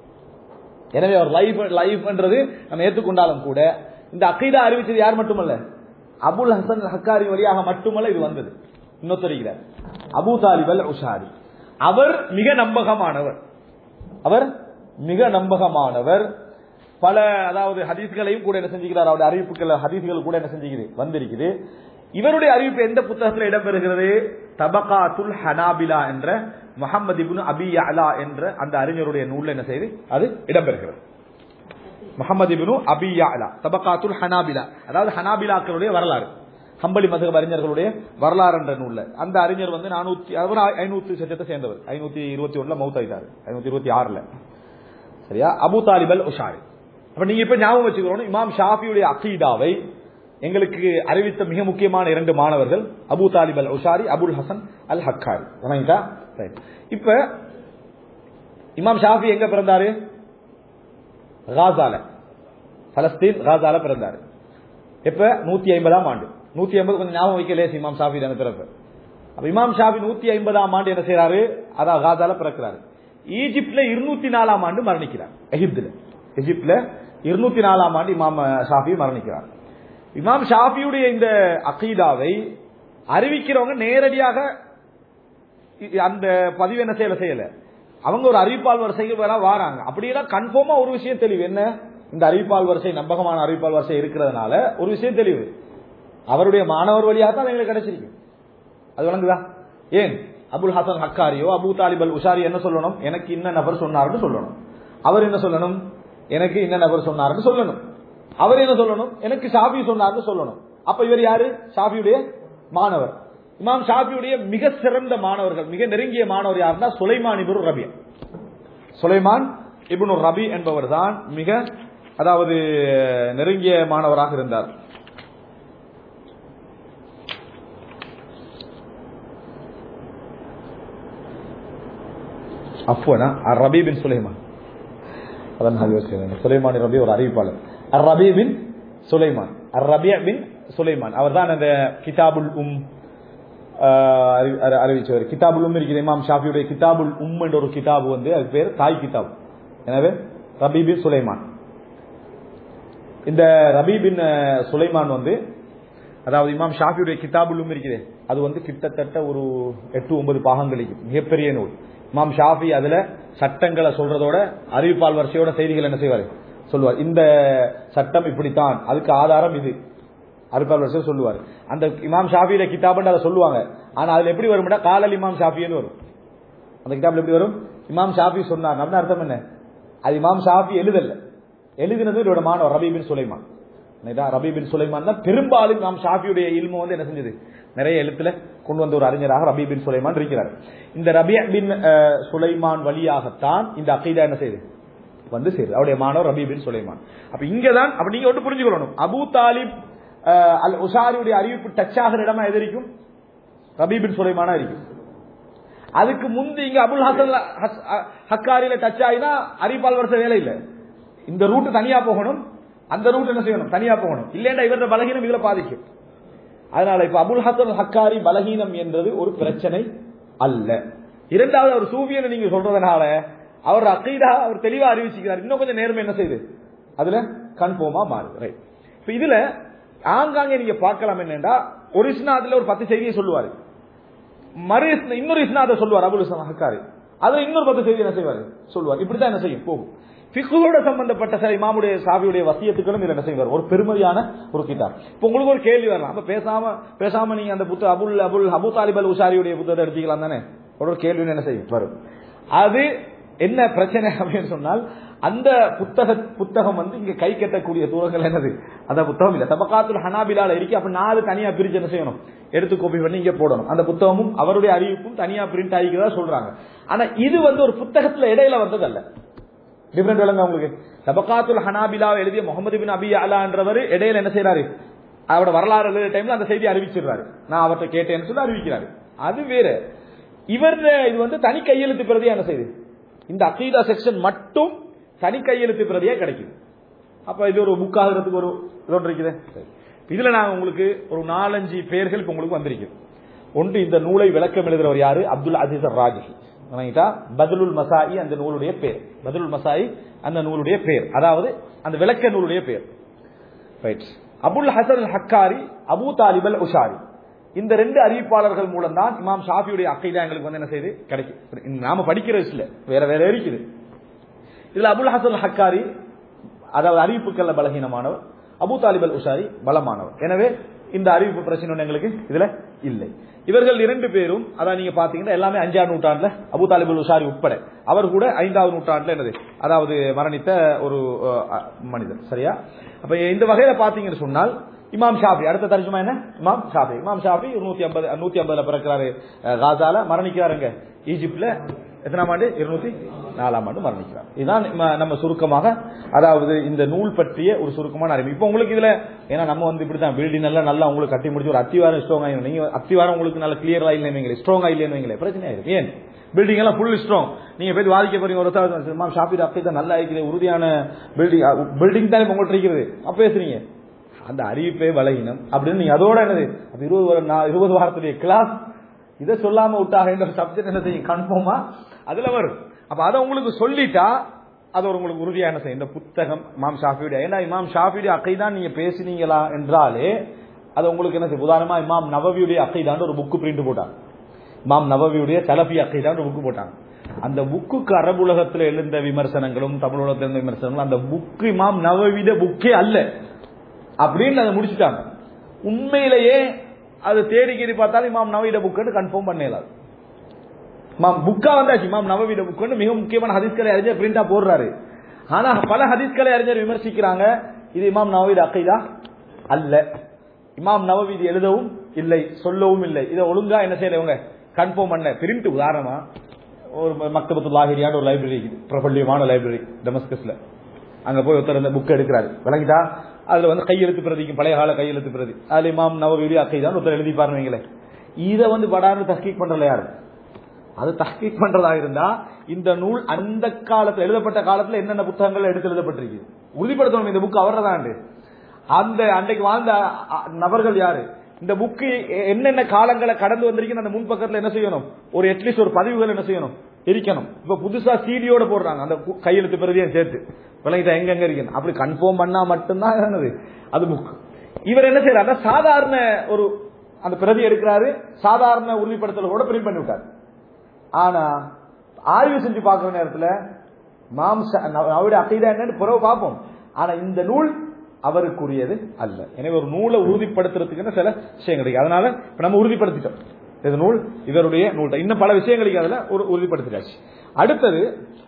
எனவே அவர் லைஃப் லைஃப்ன்றது நம்ம ஏற்றுக்கொண்டாலும் கூட இந்த அக்கீதா அறிவிச்சது யார் மட்டுமல்ல அபுல் ஹசன் அல் ஹக்காரி வழியாக மட்டுமல்ல இது வந்தது இன்னொத்தரிக்கிறார் அபு தாலிப் அல் உஷாரி அவர் மிக நம்பகமானவர் அவர் மிக நம்பகமானவர் பல அதாவது ஹதீஸ்களையும் கூட என்ன செஞ்சுக்கிறார் அவருடைய அறிவிப்புகள் ஹதீஸ்கள் கூட என்ன செஞ்சுக்குது வந்திருக்குது இவருடைய அறிவிப்பு எந்த புத்தகத்தில் இடம்பெறுகிறது தபகாத்துல் ஹனாபிலா என்ற முகமது இப்னு அபி அலா என்ற அந்த அறிஞருடைய நூல்ல என்ன செய்து அது இடம்பெறுகிறது முகமது இப்னு அபி அலா தபகாத்துல் ஹனாபிலா அதாவது ஹனாபிலாக்களுடைய வரலாறு ஹம்பலி மதுக அறிஞர்களுடைய வரலாறு என்ற நூல்ல அந்த அறிஞர் வந்து நானூத்தி அவர் ஐநூத்தி சட்டத்தை சேர்ந்தவர் ஐநூத்தி இருபத்தி ஒண்ணுல மவுத் ஆயிட்டாரு ஐநூத்தி இருபத்தி ஆறுல சரியா அபு தாலிப் அல் உஷாரி அப்ப நீங்க இப்ப ஞாபகம் வச்சுக்கிறோம் இமாம் ஷாஃபியுடைய அகீதாவை எங்களுக்கு அறிவித்த மிக முக்கியமான இரண்டு மாணவர்கள் Abu Talib al உஷாரி Abul Hasan al ஹக்காரி வணங்கிட்டா Right. இப்ப இமாம் ஷாஃபி எங்க பிறந்தாரு காசால பலஸ்தீன் காசால பிறந்தாரு இப்ப நூத்தி ஐம்பதாம் ஆண்டு நூத்தி ஐம்பது கொஞ்சம் ஞாபகம் வைக்கலே இமாம் ஷாஃபி அந்த பிறப்பு அப்ப இமாம் ஷாஃபி நூத்தி ஐம்பதாம் ஆண்டு என்ன செய்யறாரு அதான் காசால பிறக்கிறாரு ஈஜிப்ட்ல இருநூத்தி நாலாம் ஆண்டு மரணிக்கிறார் எகிப்துல எகிப்துல இருநூத்தி நாலாம் ஆண்டு இமாம் ஷாஃபி மரணிக்கிறார் இமாம் ஷாஃபியுடைய இந்த அகீதாவை அறிவிக்கிறவங்க நேரடியாக இ- அந்த பதிவு என்ன செய்யல செய்யல அவங்க ஒரு அறிவிப்பால் வரிசைக்கு வேற வாராங்க அப்படியெல்லாம் கன்ஃபார்மா ஒரு விஷயம் தெளிவு என்ன இந்த அறிவிப்பால் வரிசை நம்பகமான அறிவிப்பால் வரிசை இருக்கிறதுனால ஒரு விஷயம் தெளிவு அவருடைய மாணவர் வழியாக தான் எங்களுக்கு கிடைச்சிருக்கு அது வழங்குதா ஏன் அபுல் ஹசன் ஹக்காரியோ அபு தாலிப் அல் உஷாரி என்ன சொல்லணும் எனக்கு இன்ன நபர் சொன்னார்னு சொல்லணும் அவர் என்ன சொல்லணும் எனக்கு இன்ன நபர் சொன்னார்னு சொல்லணும் அவர் என்ன சொல்லணும் எனக்கு ஷாஃபி சொன்னார்னு சொல்லணும் அப்ப இவர் யாரு ஷாஃபியுடைய மாணவர் இமாம் ஷாஃபியுடைய மிக சிறந்த மாணவர்கள் மிக நெருங்கிய மாணவர் யாருன்னா சுலைமான் இப்னு ரபி சுலைமான் இப்னு ரபி என்பவர் தான் மிக அதாவது நெருங்கிய மாணவராக இருந்தார் அஃப்வனா ரபி பின் சுலைமான் அதான் நான் யோசிக்கிறேன் சுலைமான் ரபி ஒரு அறிவிப்பாளர் அர் ரபி பின் சுலைமான் அர் ரபி பின் சுலைமான் அவர் தான் அந்த கிதாபுல் உம் ஆஹ், அறி- அறி- அறிவிச்சவர் கிதாபுல் உம் இருக்கிற இமாம் ஷாஃபியுடைய கிதாபுல் உம் என்ற ஒரு கிதாபு வந்து அது பேர் தாய் கிதாப் எனவே ரபி பின் சுலைமான் இந்த ரபி பின் அஹ், சுலைமான் வந்து அதாவது இமாம் ஷாஃபியுடைய கிதாபுல் உம் இருக்குது அது வந்து கிட்டத்தட்ட ஒரு எட்டு ஒன்பது பாகங்களுக்கு மிகப்பெரிய நூல் இமாம் ஷாஃபி அதுல சட்டங்களை சொல்றதோட அறிவிப்பால் வரிசையோட செய்திகள் என்ன செய்வார் சொல்லுவார் இந்த சட்டம் இப்படித்தான் அதுக்கு ஆதாரம் இது அறிவிப்பால் வரிசையை சொல்லுவார் அந்த இமாம் ஷாஃபியில கிதாபுன்னு அதை சொல்லுவாங்க ஆனா அதுல எப்படி வரும்னா காலல் இமாம் ஷாஃபின்னு வரும் அந்த கிதாப்ல எப்படி வரும் இமாம் ஷாஃபி சொன்னார் அப்படின்னு அர்த்தம் என்ன அது இமாம் ஷாஃபி எழுதல்ல எழுதினது இவரோட மாணவர் ரபி பின் சுலைமான் என்னடா, ரபி பின் சுலைமான் தான் பெரும்பாலும் இமாம் ஷாஃபியுடைய இல்மு வந்து என்ன செஞ்சது நிறைய எழுத்துல கொண்டு வந்த ஒரு அறிஞராக ரபி பின் சுலைமான் இருக்கிறார் இந்த ரபி பின் அஹ், சுலைமான் வழியாகத்தான் இந்த அகீதா என்ன செய்யுது வந்து சேருது அவருடைய மாணவர் ரபி பின் சுலைமான் அப்ப இங்கதான் அப்ப நீங்க ஒன்று புரிஞ்சுக்கணும் அபூ தாலிப் அஹ், அல் உஷாரியுடைய அறிவிப்பு டச் ஆகிற இடமா எது இருக்கும் ரபி பின் சுலைமானா இருக்கும் அதுக்கு முந்தி இங்க அபுல் ஹசன் ஹஸ்- அ- ஹக்காரியில டச் ஆயினா அறிவிப்பால் வருஷ வேலை இல்ல இந்த ரூட் தனியா போகணும் அந்த ரூட் என்ன செய்யணும் தனியா போகணும் இல்லைன்னா இவரோட பலகீனம் இதுல பாதிக்கும் அதனால இப்ப அபுல் ஹசன் ஹக்காரி பலகீனம் என்றது ஒரு பிரச்சனை அல்ல இரண்டாவது அவர் சூவியனை நீங்க சொல்றதுனால அவர் அக்கீதா அவர் தெளிவா அறிவிச்சுக்கிறார் இன்னும் கொஞ்சம் நேர்மை என்ன செய்யுது அதுல கன்ஃபார்மா மாறுது ரைட் இப்ப இதுல ஆங்காங்கே நீங்க பார்க்கலாம் என்னன்னா ஒரு இஸ்னாதுல ஒரு பத்து செய்தியை சொல்லுவாரு மறு இஸ்னா- இன்னொரு இஸ்னாத சொல்லுவார் அபுல் இஸ்லாம் ஹக்காரி அதுல இன்னொரு பத்து செய்தி என்ன செய்வார் சொல்லுவார் இப்படித்தான் என்ன செய்யும் போகும் ஃபிக்குவோட சம்பந்தப்பட்ட சில இமாமுடைய சாவியுடைய வசியத்துக்களும் இதுல என்ன செய்வார் ஒரு பெருமதியான ஒரு கிதாப் இப்ப உங்களுக்கு ஒரு கேள்வி வரலாம் அப்ப பேசாம பேசாம நீங்க அந்த புத்த அபுல் அபுல் அபு தாலிப் அல் உஷாரியுடைய புத்தகத்தை எடுத்துக்கலாம் தானே ஒரு கேள்வி என்ன செய்யும் வரும் அது என்ன பிரச்சனை அப்படின்னு சொன்னால் அந்த புத்தக புத்தகம் வந்து இங்க கை கட்டக்கூடிய தூரங்கள் என்னது அந்த புத்தகம் இல்ல தபகாத்துல் ஹனாபிலால இருக்கு அப்ப நாலு தனியா பிரிச்சு என்ன செய்யணும் எடுத்து கோப்பி பண்ணி இங்க போடணும் அந்த புத்தகமும் அவருடைய அறிவிப்பும் தனியா பிரிண்ட் ஆகிக்கிறதா சொல்றாங்க ஆனா இது வந்து ஒரு புத்தகத்துல இடையில வந்தது அல்ல டிஃபரெண்ட் விளங்க உங்களுக்கு தபகாத்துல் ஹனாபிலாவை எழுதிய முகமது பின் அபி அலான்றவர் இடையில என்ன செய்யறாரு அவரோட வரலாறு எழுதுற டைம்ல அந்த செய்தி அறிவிச்சிடுறாரு நான் அவர்கிட்ட கேட்டேன்னு சொல்லி அறிவிக்கிறாரு அது வேற இவர் இது வந்து தனி கையெழுத்து பிரதியா என்ன செய்யுது இந்த அகீதா செக்ஷன் மட்டும் தனி கையெழுத்து பிரதியா கிடைக்குது அப்ப இது ஒரு புக் ஆகிறதுக்கு ஒரு இது ஒன்று இருக்குது சரி. இதுல நான் உங்களுக்கு ஒரு நாலஞ்சு பேர்கள் இப்ப உங்களுக்கு வந்திருக்கு ஒன்று இந்த நூலை விளக்கம் எழுதுறவர் யாரு அப்துல் அசீஸ் ராஜி வணங்கிட்டா பதுலுல் மசாயி அந்த நூலுடைய பேர் பதுலுல் மசாயி அந்த நூலுடைய பேர் அதாவது அந்த விளக்க நூலுடைய பேர் right Abul Hasan al Hakkari Abu Talib al Ushari இந்த ரெண்டு அறிவிப்பாளர்கள் மூலம் தான் இமாம் ஷாஃபியுடைய அக்கைதா எங்களுக்கு வந்து என்ன செய்யுது கிடைக்கும் நாம படிக்கிறது இல்ல வேற வேற இருக்குது இதுல அபுல் ஹசன் அல் ஹக்காரி அதாவது அறிவிப்புகள்ல பலகீனமானவர் அபு தாலிப் அல் உஷாரி பலமானவர் எனவே இந்த அறிவிப்பு பிரச்சனை ஒண்ணு எங்களுக்கு இதுல இல்லை இவர்கள் இரண்டு பேரும் அதான் நீங்க பாத்தீங்கன்னா எல்லாமே அஞ்சாம் நூற்றாண்டுல அபு தாலிப் அல் உஷாரி உட்பட அவர் கூட ஐந்தாவது நூற்றாண்டுல என்னது அதாவது மரணித்த ஒரு அஹ், மனிதர் சரியா அப்ப இந்த வகையில பாத்தீங்கன்னு சொன்னால் இமாம் ஷாஃபி அடுத்த தர்ஜுமா என்ன இமாம் ஷாஃபி இமாம் ஷாஃபி நூத்தி ஐம்பது நூத்தி ஐம்பதுல பிறக்கிறாரு அஹ், காசால மரணிக்கிறாருங்க ஈஜிப்ட்ல எத்தனாம் ஆண்டு இருநூத்தி நாலாம் ஆண்டு மரணிக்கிறார் இதுதான் நம்ம- நம்ம சுருக்கமாக அதாவது இந்த நூல் பற்றிய ஒரு சுருக்கமான அறிவு இப்போ உங்களுக்கு இதுல ஏன்னா நம்ம வந்து இப்படிதான் பில்டிங் எல்லாம் நல்லா உங்களுக்கு கட்டி முடிச்சு ஒரு அத்திவாரம் ஸ்ட்ராங் ஆயிடும் நீங்க அத்திவாரம் உங்களுக்கு நல்ல கிளியரா இல்லைன்னு வைங்களேன் ஸ்ட்ராங்கா இல்லைன்னு வைங்களேன் பிரச்சனை ஆயிடும் ஏன் பில்டிங் எல்லாம் ஃபுல் ஸ்ட்ராங் நீங்க போய் வாதிக்க போறீங்க ஒரு மேம் ஷாப்பிட் அப்படி தான் நல்லா இருக்கிறது உறுதியான பில்டிங் பில்டிங் தான் இப்ப உங்கள்ட்ட இருக்கிறது அப்ப பேசுறீங்க அந்த அறிவிப்பே பலகீனம் அப்படின்னு நீங்க அதோட என்னது அப்ப இருபது வாரம் நான் இருபது வாரத்துடைய கிளாஸ் இதை சொல்லாம விட்டாக என்ற சப்ஜெக்ட் என்ன செய்யும் கன்ஃபார்மா அதுல வரும் அப்ப அதை உங்களுக்கு சொல்லிட்டா அது ஒரு உங்களுக்கு உறுதியா என்ன செய்யும் இந்த புத்தகம் இமாம் ஷாஃபியுடைய ஏன்னா இமாம் ஷாஃபியுடைய அக்கைதான் நீங்க பேசினீங்களா என்றாலே அது உங்களுக்கு என்ன செய்யும் உதாரணமா இமாம் நவவியுடைய அக்கைதான் ஒரு புக்கு பிரிண்ட் போட்டாங்க இமாம் நவவியுடைய தலபி அக்கைதான் ஒரு புக்கு போட்டாங்க அந்த புக்குக்கு அரபு உலகத்தில் எழுந்த விமர்சனங்களும் தமிழ் உலகத்தில் எழுந்த விமர்சனங்களும் அந்த புக்கு இமாம் நவவித புக்கே அல்ல அப்படின்னு அதை முடிச்சுட்டாங்க உண்மையிலேயே அது தேடி கேடி பார்த்தாலும் இமாம் நவீட புக்குன்னு கன்ஃபார்ம் பண்ணலாம் இமாம் புக்கா வந்தாச்சு இமாம் நவவீட புக்குன்னு மிக முக்கியமான ஹதீஸ்களை அறிஞர் பிரிண்டா போடுறாரு ஆனா பல ஹதீஸ்களை அறிஞர் விமர்சிக்கிறாங்க இது இமாம் நவவீட அக்கைதா அல்ல இமாம் நவவி இது எழுதவும் இல்லை சொல்லவும் இல்லை இதை ஒழுங்கா என்ன செய்யறவங்க கன்ஃபார்ம் பண்ண பிரிண்ட் உதாரணமா ஒரு மக்தபத்து லாகிரியான ஒரு லைப்ரரி பிரபல்யமான லைப்ரரி டெமஸ்கஸ்ல அங்க போய் ஒருத்தர் அந்த புக் எடுக்கிறாரு விளங்கிட்டா அதுல வந்து கையெழுத்து பிரதிக்கும் பழைய கால கையெழுத்து பிரதி அதுல இமாம் நவவி அக்கைதான் ஒருத்தர் எழுதி பாருவீங்களே இதை வந்து படார்னு தஸ்கீக் பண்றல யாரு அது தஹ்கீக் பண்றதா இருந்தா இந்த நூல் அந்த காலத்துல எழுதப்பட்ட காலத்துல என்னென்ன புத்தகங்கள் எடுத்து எழுதப்பட்டிருக்கு உறுதிப்படுத்தணும் இந்த புக் அவர்தாண்டு அந்த அன்றைக்கு வாழ்ந்த அ, நபர்கள் யாரு இந்த புக்கு என்னென்ன காலங்களை கடந்து வந்திருக்குன்னு அந்த முன்பக்கத்துல என்ன செய்யணும் ஒரு அட்லீஸ்ட் ஒரு பதிவுகள் என்ன செய்யணும் இருக்கணும் இப்ப புதுசா சிடியோட போடுறாங்க அந்த கு- கையெழுத்து பிரதியும் சேர்த்து விளங்கிட்டா எங்க எங்க இருக்கணும் அப்படி கன்ஃபார்ம் பண்ணா மட்டும்தான் என்னது அது புக் இவர் என்ன செய்யறாரு சாதாரண ஒரு அந்த பிரதி எடுக்கிறாரு சாதாரண உறுதிப்படுத்தலோட பிரிண்ட் பண்ணி விட்டார் ஆனா ஆய்வு செஞ்சு பார்க்கிற நேரத்துல மாம்ச அவருடைய அக்கைதா என்னன்னு புறவு பார்ப்போம் ஆனா இந்த நூல் அவருக்குரியது அல்ல எனவே ஒரு நூலை உறுதிப்படுத்துறதுக்குன்னு சில விஷயங்கள் இருக்கு அதனால இப்ப நம்ம உறுதிப்படுத்திட்டோம் இந்த நூல் இவருடைய நூல் தான். இன்னும் பல விஷயங்கள் இருக்கு அதுல ஒரு உறுதிப்படுத்திட்டாச்சு அடுத்தது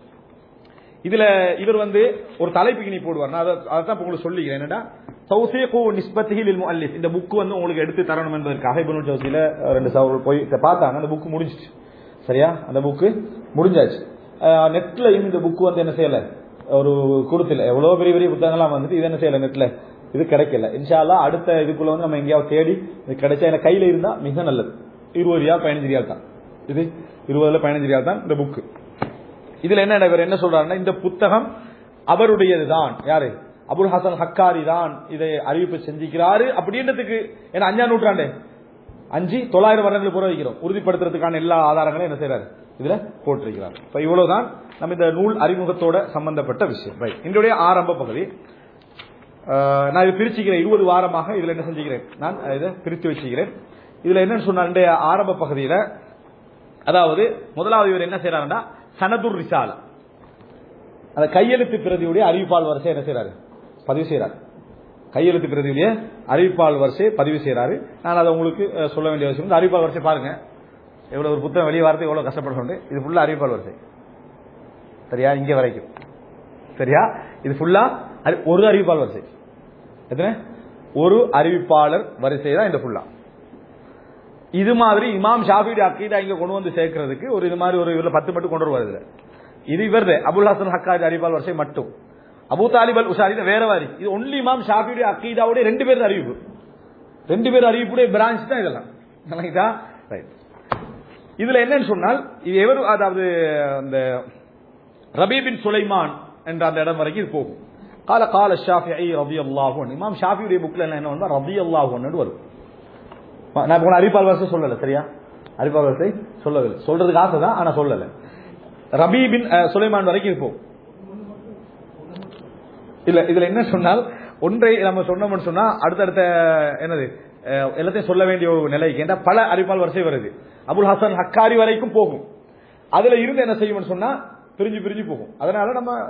இதுல இவர் வந்து ஒரு தலைப்புக்கு நீ போடுவார் நான் அதை அதான் இப்ப உங்களுக்கு சொல்லிக்கிறேன் என்னடா தௌசீகு நிஸ்பத்திஹி லில் முஅல்லிஃப் இந்த புக் வந்து உங்களுக்கு எடுத்து தரணும் என்பதற்காக இப்னு ஜௌசில ரெண்டு சவர் போய் பார்த்தாங்க அந்த புக் முடிஞ்சிச்சு சரியா அந்த புக்கு முடிஞ்சாச்சு நெட்ல இந்த புக் வந்து என்ன செய்யல ஒரு கொடுத்துல எவ்வளவு பெரிய பெரிய புத்தகங்கள்லாம் வந்துட்டு இது என்ன செய்யல நெட்ல இது கிடைக்கல இன்ஷா அல்லாஹ் அடுத்த இதுக்குள்ள வந்து நம்ம எங்கேயாவது தேடி இது கிடைச்சா எனக்கு கையில இருந்தா மிக நல்லது இருபது ரியால் பதினஞ்சு ரியால் தான் இது இருபதுல பதினஞ்சு ரியால் தான் இந்த புக்கு இதுல என்ன இவர் என்ன சொல்றாருன்னா இந்த புத்தகம் அவருடையதுதான் யாரு அபுல் ஹசன் ஹக்காரி தான் இதை அறிவிப்பு செஞ்சுக்கிறாரு அப்படின்றதுக்கு ஏன்னா அஞ்சாம் நூற்றாண்டு அஞ்சு தொள்ளாயிரம் வருடங்கள் புற வைக்கிறோம் உறுதிப்படுத்துறதுக்கான எல்லா ஆதாரங்களையும் என்ன செய்யறாரு இதுல போட்டிருக்கிறார் இப்ப இவ்வளவுதான் நம்ம இந்த நூல் அறிமுகத்தோட சம்பந்தப்பட்ட விஷயம் ரைட் இன்றைய ஆரம்ப பகுதி அஹ், நான் இதை பிரிச்சுக்கிறேன் இருபது வாரமாக இதுல என்ன செஞ்சுக்கிறேன் நான் இதை பிரித்து வச்சுக்கிறேன் இதுல என்னன்னு சொன்ன இன்றைய ஆரம்ப பகுதியில அதாவது முதலாவது இவர் என்ன செய்யறாருன்னா சனதுர் ரிசாலா அந்த கையெழுத்து பிரதியுடைய அறிவிப்பால் வரிசை என்ன செய்யறாரு பதிவு செய்யறாரு கையெழுத்து பிரதியுடைய அறிவிப்பால் வரிசை பதிவு செய்யறாரு நான் அதை உங்களுக்கு அஹ், சொல்ல வேண்டிய அவசியம் இந்த அறிவிப்பால் வரிசை பாருங்க எவ்வளவு ஒரு புத்தகம் வெளியே வரது எவ்வளவு கஷ்டப்பட இது ஃபுல்லா அறிவிப்பால் வரிசை சரியா இங்க வரைக்கும் சரியா இது ஃபுல்லா அறி- ஒரு அறிவிப்பால் வரிசை எத்தனை ஒரு அறிவிப்பாளர் வரிசை தான் இந்த ஃபுல்லா இது மாதிரி இமாம் ஷாஃபியுடைய அக்கீதா இங்க கொண்டு வந்து சேர்க்கிறதுக்கு ஒரு இது மாதிரி ஒரு இதுல பத்து மட்டும் கொண்டு வருவார் இதுல இது இவர் அபுல் ஹசன் ஹக்காஜ் அறிவிப்பால் வரிசை மட்டும் அபு தாலிப் அல் உஷாரி இது வேற வாரி இது ஒன்லி இமாம் ஷாஃபியுடைய அக்கீதாவுடைய ரெண்டு பேர் அறிவிப்பு ரெண்டு பேர் அறிவிப்புடைய பிரான்ச் தான் இதெல்லாம் விளங்குதா? Right. இதுல என்னன்னு சொன்னால் இது எவர் அதாவது அந்த ரபீபின் சுலைமான் என்ற அந்த இடம் வரைக்கும் இது போகும் கால கால ஷாஃபி ரபி அல்லாஹூன் இமாம் ஷாஃபியுடைய புக்ல என்ன என்ன ரபி அல்லாஹூன் வரும் நான் இப்ப அறிவிப்பால் வரிசை சொல்லல சரியா அறிவிப்பால் வரிசை சொல்லவில்லை சொல்றதுக்கு ஆசை தான் ஆனா சொல்லல ரபீபின் அஹ், சுலைமான் வரைக்கும் இருப்போம் இல்ல இதுல என்ன சொன்னால் ஒன்றை நம்ம சொன்னோம்னு சொன்னா அடுத்தடுத்த என்னது அஹ், எல்லாத்தையும் சொல்ல வேண்டிய ஒரு நிலைக்கு ஏன்னா பல அறிவிப்பால் வரிசை வருது அபுல் ஹசன் ஹக்காரி வரைக்கும் போகும் அதுல இருந்து என்ன செய்யும்னு சொன்னா பிரிஞ்சு பிரிஞ்சு போகும் அதனால நம்ம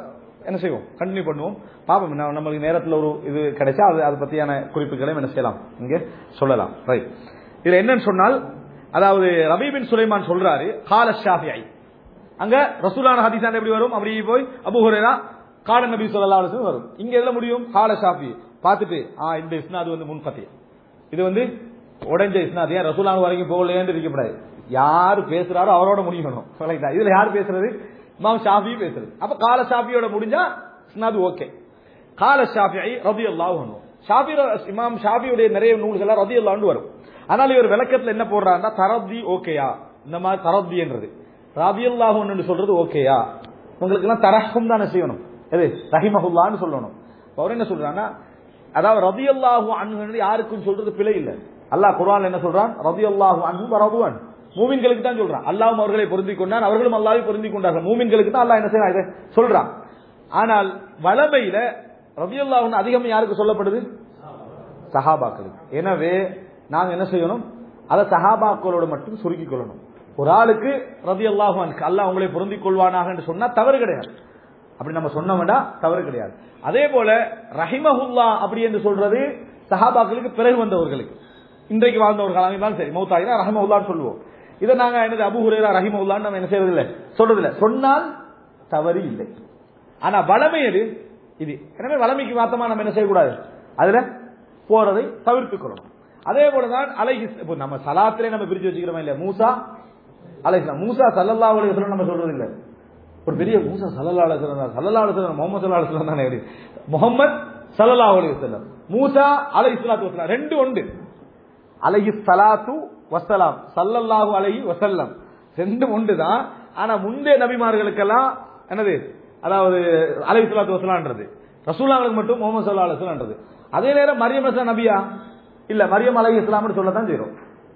என்ன செய்வோம் கண்டினியூ பண்ணுவோம் பாப்போம் நம்ம- நம்மளுக்கு நேரத்தில் ஒரு இது கிடைச்சா அது அதை பத்தியான குறிப்புகளையும் என்ன செய்யலாம் இங்கே சொல்லலாம் ரைட் இதுல என்னன்னு சொன்னால் அதாவது ரபி பின் சுலைமான் சொல்றாரு கால ஷாஃபிஐ அங்க ரசூலான ஹதீஸான் எப்படி வரும் அப்படி போய் அபு ஹுரைரா கால நபி ஸல்லல்லாஹு அலைஹி வஸல்லம் வரும் இங்க எதுல முடியும் கால ஷாஃபி பார்த்துட்டு ஆ இந்த இஸ்னாது வந்து முன்கத்தி இது வந்து உடைஞ்ச இஸ்னாத் ஏன் ரசூலான வரைக்கும் போகலையேன்னு இருக்கக்கூடாது யார் பேசுறாரோ அவரோட முடிக்கணும் Correct ஆ? இதுல யார் பேசுறது இமாம் ஷாஃபி பேசுறது அப்ப கால ஷாஃபியோட முடிஞ்சா இஸ்னாது ஓகே கால ஷாஃபிஐ ரதியல்லாஹு அன்ஹு ஷாஃபி இமாம் ஷாஃபியுடைய நிறைய நூல்கள் ரதியல்லாஹு வரும் ஆனால் இவர் விளக்கத்துல என்ன போடுறாருன்னா தரப்தி ஓகேயா இந்த மாதிரி தரப்தி என்றது ரதியல்லாஹு அன்ஹு சொல்றது ஓகேயா உங்களுக்கு எல்லாம் தரஹும் தானே செய்யணும் எது ரஹிமஹுல்லான்னு சொல்லணும் அப்ப அவர் என்ன சொல்றாங்கன்னா அதாவது ரதியல்லாஹு அன்ஹு யாருக்கும் சொல்றது பிழை இல்லை அல்லாஹ் குர்ஆன்ல என்ன சொல்றான் ரதியல்லாஹு அன்ஹு வரதுவன் மூமின்களுக்கு தான் சொல்றான் அல்லாஹ்வும் அவர்களை பொருந்திக் கொண்டான் அவர்களும் அல்லாஹ்வை பொருந்திக் கொண்டார்கள் மூமின்களுக்கு தான் அல்லாஹ் என்ன செய்யறான் இதை சொல்றான் ஆனால் வளமையில ரதியல்லாஹு அன்ஹு அதிகம் யாருக்கு சொல்லப்படுது சஹாபாக்களுக்கு எனவே நாங்க என்ன செய்யணும் அதை சஹாபாக்களோட மட்டும் சுருக்கிக் கொள்ளணும் ஒரு ஆளுக்கு ரதி அல்லாஹு அல்லாஹ் உங்களை பொருந்திக் கொள்வானாக என்று சொன்னா தவறு கிடையாது அப்படி நம்ம சொன்னோம்னா தவறு கிடையாது அதே போல ரஹிமஹுல்லா அப்படி என்று சொல்றது சஹாபாக்களுக்கு பிறகு வந்தவர்களுக்கு இன்றைக்கு வாழ்ந்தவர்களாக இருந்தாலும் சரி மௌத்தாயினா ரஹிமஹுல்லான்னு சொல்லுவோம் இதை நாங்க என்னது அபு ஹுரேரா ரஹிமஹுல்லான்னு நம்ம என்ன செய்யறது இல்லை சொல்றது இல்லை சொன்னால் தவறு இல்லை ஆனா வளமை எது இது எனவே வளமைக்கு மாத்தமா நம்ம என்ன செய்யக்கூடாது அதுல போறதை தவிர்த்துக் கொள்ளணும் அதே போலதான் அலைஹி இப்போ நம்ம சலாத்திலே நம்ம பிரிச்சு வச்சுக்கிறோமா இல்லையா மூசா அலைஹிஸ்லாம் மூசா சல்லல்லா அலைஹிஸ்லாம் நம்ம சொல்றது இல்லை ஒரு பெரிய மூசா சல்லல்லா அலைஹிஸ்லாம் சல்லல்லா அலைஹிஸ்லாம் முகமது சல்லா அலைஹிஸ்லாம் தானே எப்படி முகமது சல்லல்லா அலைஹிஸ்லாம் மூசா அலைஹிஸ்லாத்து வஸலாம் ரெண்டு உண்டு அலைஹி சலாத்து வசலாம் சல்லல்லாஹு அலைஹி வசல்லம் ரெண்டும் உண்டு தான் ஆனா முந்தைய நபிமார்களுக்கெல்லாம் என்னது அதாவது அலைஹி சலாத்து வசலான்றது ரசூலாங்களுக்கு மட்டும் முகமது சல்லா அலுவலான்றது அதே நேரம் மரியம் அஸ்லாம் நபியா இல்ல மரியம் அலை இஸ்லாம்னு சொல்லத்தான் செய்யறோம்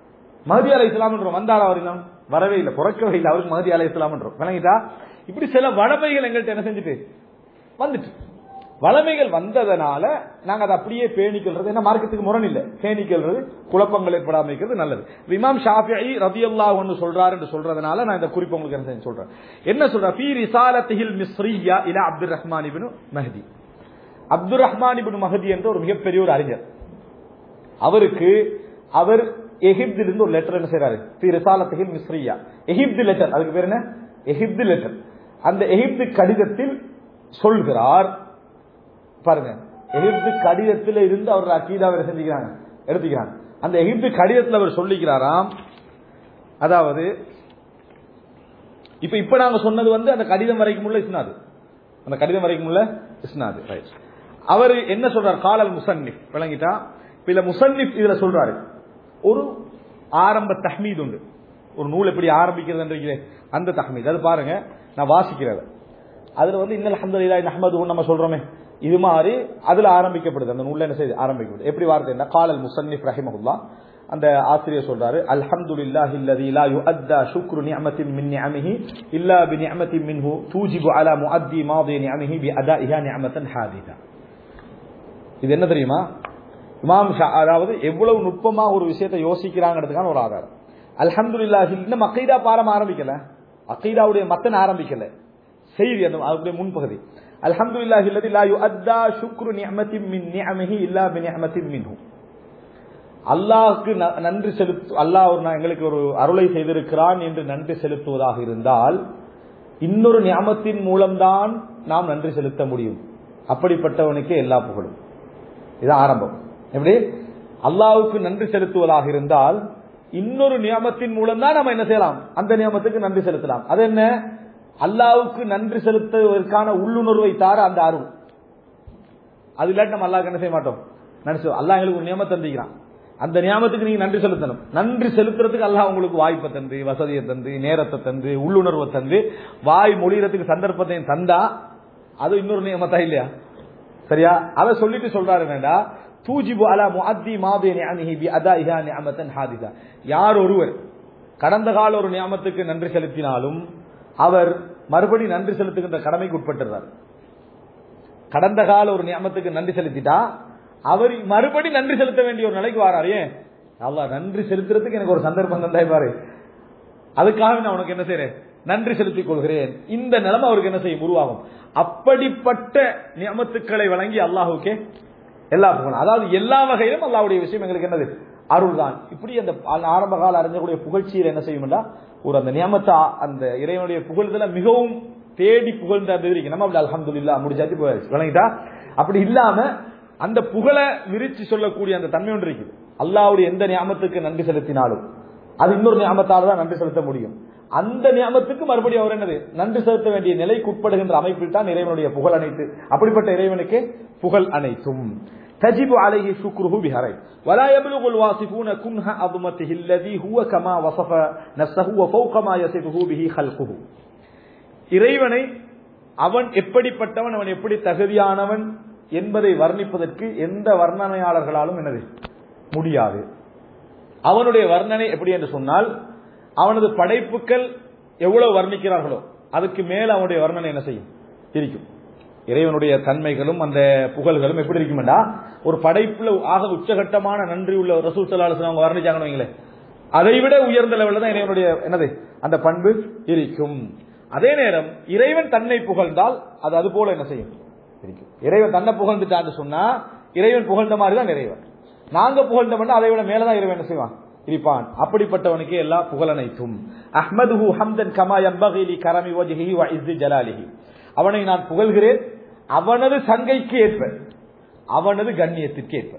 மஹதி அலை இஸ்லாம்ன்றோம் வந்தாரா அவரிடம் வரவே இல்லை பிறக்கவே இல்லை அவருக்கு மஹதி அலை இஸ்லாம்ன்றோம் விளங்கிட்டா இப்படி சில வளமைகள் எங்கள்கிட்ட என்ன செஞ்சுட்டு வந்துட்டு வளமைகள் வந்ததனால நாங்க அதை அப்படியே பேணிக்கொள்றது என்ன மார்க்கத்துக்கு முரண் இல்ல பேணிக்கொள்றது குழப்பங்கள் ஏற்படாம இருக்கிறது நல்லது இமாம் ஷாஃபிஐ ரதியல்லாஹு ஒன்னு சொல்றாரு என்று சொல்றதுனால நான் இந்த குறிப்பு உங்களுக்கு என்ன செஞ்சு சொல்றேன் என்ன சொல்ற ஃபீ ரிசாலத்திஹில் மிஸ்ரியா இலா அப்துல் ரஹ்மான் இப்னு மஹதி அப்துல் ரஹ்மான் இப்னு மஹதி என்ற ஒரு மிகப்பெரிய ஒரு அறிஞர் அவருக்கு அவர் எகிப்திலிருந்து ஒரு லெட்டர் என்ன செய்யறாரு ஃபீ ரிசாலத்திஹில் மிஸ்ரியா எகிப்து லெட்டர் அதுக்கு பேர் என்ன எகிப்து லெட்டர் அந்த எகிப்து கடிதத்தில் சொல்கிறார் பாருங்க எகிப்து கடிதத்தில் இருந்து அவர் அக்கீதாவை செஞ்சுக்கிறாங்க எடுத்துக்கிறாங்க அந்த எகிப்து கடிதத்தில் அவர் சொல்லிக்கிறாராம் அதாவது இப்ப இப்ப நாங்க சொன்னது வந்து அந்த கடிதம் வரைக்கும் உள்ள இஸ்னாது அந்த கடிதம் வரைக்கும் உள்ள இஸ்னாது ரைட் அவர் என்ன சொல்றார் காலல் முசன்னிப் விளங்கிட்டா இப்ப இதுல முசன்னிப் இதுல சொல்றாரு ஒரு ஆரம்ப தஹ்மீத் உண்டு ஒரு நூல் எப்படி ஆரம்பிக்கிறது அந்த தஹ்மீத் அது பாருங்க நான் வாசிக்கிறேன் அதுல வந்து இன்னல் அஹமதுல்லா அஹமது நம்ம சொல்றோமே இது மாதிரி அதுல ஆரம்பிக்கப்படுது அந்த நூல்ல என்ன செய்து ஆரம்பிக்கப்படுது எப்படி வார்த்தை என்ன காலல் முசன்னிப் ரஹிமஹுல்லா அந்த ஆசிரியர் சொல்றாரு அல்ஹம்துலில்லாஹி அல்லதி லா யுஅத்தா ஷுக்ரு நிஅமத்தின் மின் நிஅமிஹி இல்லா பி நிஅமத்தின் மின்ஹு தூஜிபு அலா முஅத்தி மாதி நிஅமிஹி பி அதாஇஹா நிஅமத்தன் ஹாதிதா இது என்ன தெரியுமா இமாம் ஷா அதாவது எவ்வளவு நுட்பமா ஒரு விஷயத்தை யோசிக்கிறாங்கிறதுக்கான ஒரு ஆதாரம் அல்ஹம்துலில்லாஹி இன்னும் அக்கீதா பாரம் ஆரம்பிக்கல அக்கீதாவுடைய மத்தன் ஆரம்பிக்கல செய்தி அந்த அதனுடைய முன்பகுதி அல்ஹம்துலில்லாஹி அல்லதி லா யுஅத்தா ஷுக்ரு நிஅமத்தின் மின் நிஅமிஹி இல்லா பி நிஅமத்தின் மின்ஹு அல்லாஹ்க்கு நன்றி செலுத்து அல்லாஹ் ஒரு எங்களுக்கு ஒரு அருளை செய்திருக்கிறான் என்று நன்றி செலுத்துவதாக இருந்தால் இன்னொரு ஞாபத்தின் மூலம்தான் நாம் நன்றி செலுத்த முடியும் அப்படிப்பட்டவனுக்கே எல்லா புகழும் இது ஆரம்பம் எப்படி அல்லாவுக்கு நன்றி செலுத்துவதாக இருந்தால் இன்னொரு நியமத்தின் மூலம் தான் நம்ம என்ன செய்யலாம் அந்த நியமத்துக்கு நன்றி செலுத்தலாம் அது என்ன அல்லாவுக்கு நன்றி செலுத்துவதற்கான உள்ளுணர்வை தார அந்த அருள் அது இல்லாட்டி நம்ம அல்லாவுக்கு என்ன செய்ய மாட்டோம் நன்றி அல்லாஹ் எங்களுக்கு ஒரு நியமத்தை தந்திக்கிறான் அந்த நியமத்துக்கு நீங்க நன்றி செலுத்தணும் நன்றி செலுத்துறதுக்கு அல்லாஹ் உங்களுக்கு வாய்ப்பை தந்து வசதியை தந்து நேரத்தை தந்து உள்ளுணர்வை தந்து வாய் மொழியறதுக்கு சந்தர்ப்பத்தையும் தந்தா அது இன்னொரு நியமத்தா இல்லையா சரியா அதை சொல்லிட்டு சொல்றாரு வேண்டா தூஜிபு அலா முஅத்தி மாதே நிஅமிஹி பி அதாஇஹா நிஅமத்தன் ஹாதிதா யார் ஒருவர் கடந்த கால ஒரு நியமத்துக்கு நன்றி செலுத்தினாலும் அவர் மறுபடி நன்றி செலுத்துகின்ற கடமைக்கு உட்பட்டுறார் கடந்த கால ஒரு நியமத்துக்கு நன்றி செலுத்திட்டா அவர் மறுபடி நன்றி செலுத்த வேண்டிய ஒரு நிலைக்கு வராரு ஏன் அல்லா நன்றி செலுத்துறதுக்கு எனக்கு ஒரு சந்தர்ப்பம் தந்தாய் பாரு அதுக்காக நான் உனக்கு என்ன செய்யறேன் நன்றி செலுத்திக் கொள்கிறேன் இந்த நிலைமை அவருக்கு என்ன செய்யும் உருவாகும் அப்படிப்பட்ட நியமத்துக்களை வழங்கி அல்லாஹுக்கே எல்லா புகழும் அதாவது எல்லா வகையிலும் அல்லாஹ்வுடைய விஷயம் எங்களுக்கு என்னது அருள் தான் இப்படி அந்த ஆரம்ப கால அறிஞர்களுடைய புகழ்ச்சியில் என்ன செய்யும்டா ஒரு அந்த நியமத்தை அந்த இறைவனுடைய புகழ்தல மிகவும் தேடி புகழ்ந்த அந்த இருக்கு நம்ம அப்படி அல்ஹம்துலில்லா முடிச்சாச்சு போயாச்சு விளங்கிட்டா அப்படி இல்லாம அந்த புகழை விரிச்சு சொல்லக்கூடிய அந்த தன்மை ஒன்று இருக்குது அல்லாஹ்வுடைய எந்த நியமத்துக்கு நன்றி செலுத்தினாலும் அது இன்னொரு நியமத்தால தான் நன்றி செலுத்த முடியும் அந்த நியமத்துக்கு மறுபடியும் அவர் என்னது நன்றி செலுத்த வேண்டிய நிலைக்கு உட்படுகின்ற அமைப்பில் தான் இறைவனுடைய புகழ் அனைத்து அப்படிப்பட்ட இறைவனுக்கு புகழ் அனைத்தும் تجب عليه شكره بهرين ولا يبلغ الواصفون كنه عظمته الذي هو كما وصف نفسه وفوق ما يصفه به خلقه இறைவனை அவன் எப்படிப்பட்டவன் அவன் எப்படி தகுதியானவன் என்பதை வர்ணிப்பதற்கு எந்த வர்ணனையாளர்களாலும் என்னது முடியாது அவனுடைய வர்ணனை எப்படி என்று சொன்னால் அவனது படைப்புகள் எவ்வளவு வர்ணிக்கிறார்களோ அதுக்கு மேல அவனுடைய வர்ணனை என்ன செய்யும் இருக்கும் இறைவனுடைய தன்மைகளும் அந்த புகழ்களும் எப்படி இருக்குமெண்டா ஒரு படைப்புல ஆக உச்சகட்டமான நன்றி உள்ள ரசூல் சல்லாஹ் அவங்க வர்ணிச்சாங்கன்னு வைங்களேன் அதை விட உயர்ந்த லெவலில் தான் இறைவனுடைய என்னது அந்த பண்பு இருக்கும் அதே நேரம் இறைவன் தன்னை புகழ்ந்தால் அது அது போல என்ன செய்யும் இருக்கும் இறைவன் தன்னை புகழ்ந்துட்டான்னு சொன்னா இறைவன் புகழ்ந்த மாதிரி தான் இறைவன் நாங்க புகழ்ந்தவன் அதை விட மேலதான் இறைவன் என்ன செய்வான் இருப்பான் அப்படிப்பட்டவனுக்கு எல்லா புகழனைத்தும் அஹ்மதுஹு ஹம்தன் கமா யம்பகி லி கரமி வஜ்ஹிஹி வ இஸ்ஸி ஜலாலிஹி அவனை நான் புகழ்கிறேன் அவனது சங்கைக்கு ஏற்ப அவனது கண்ணியத்திற்கு ஏற்ப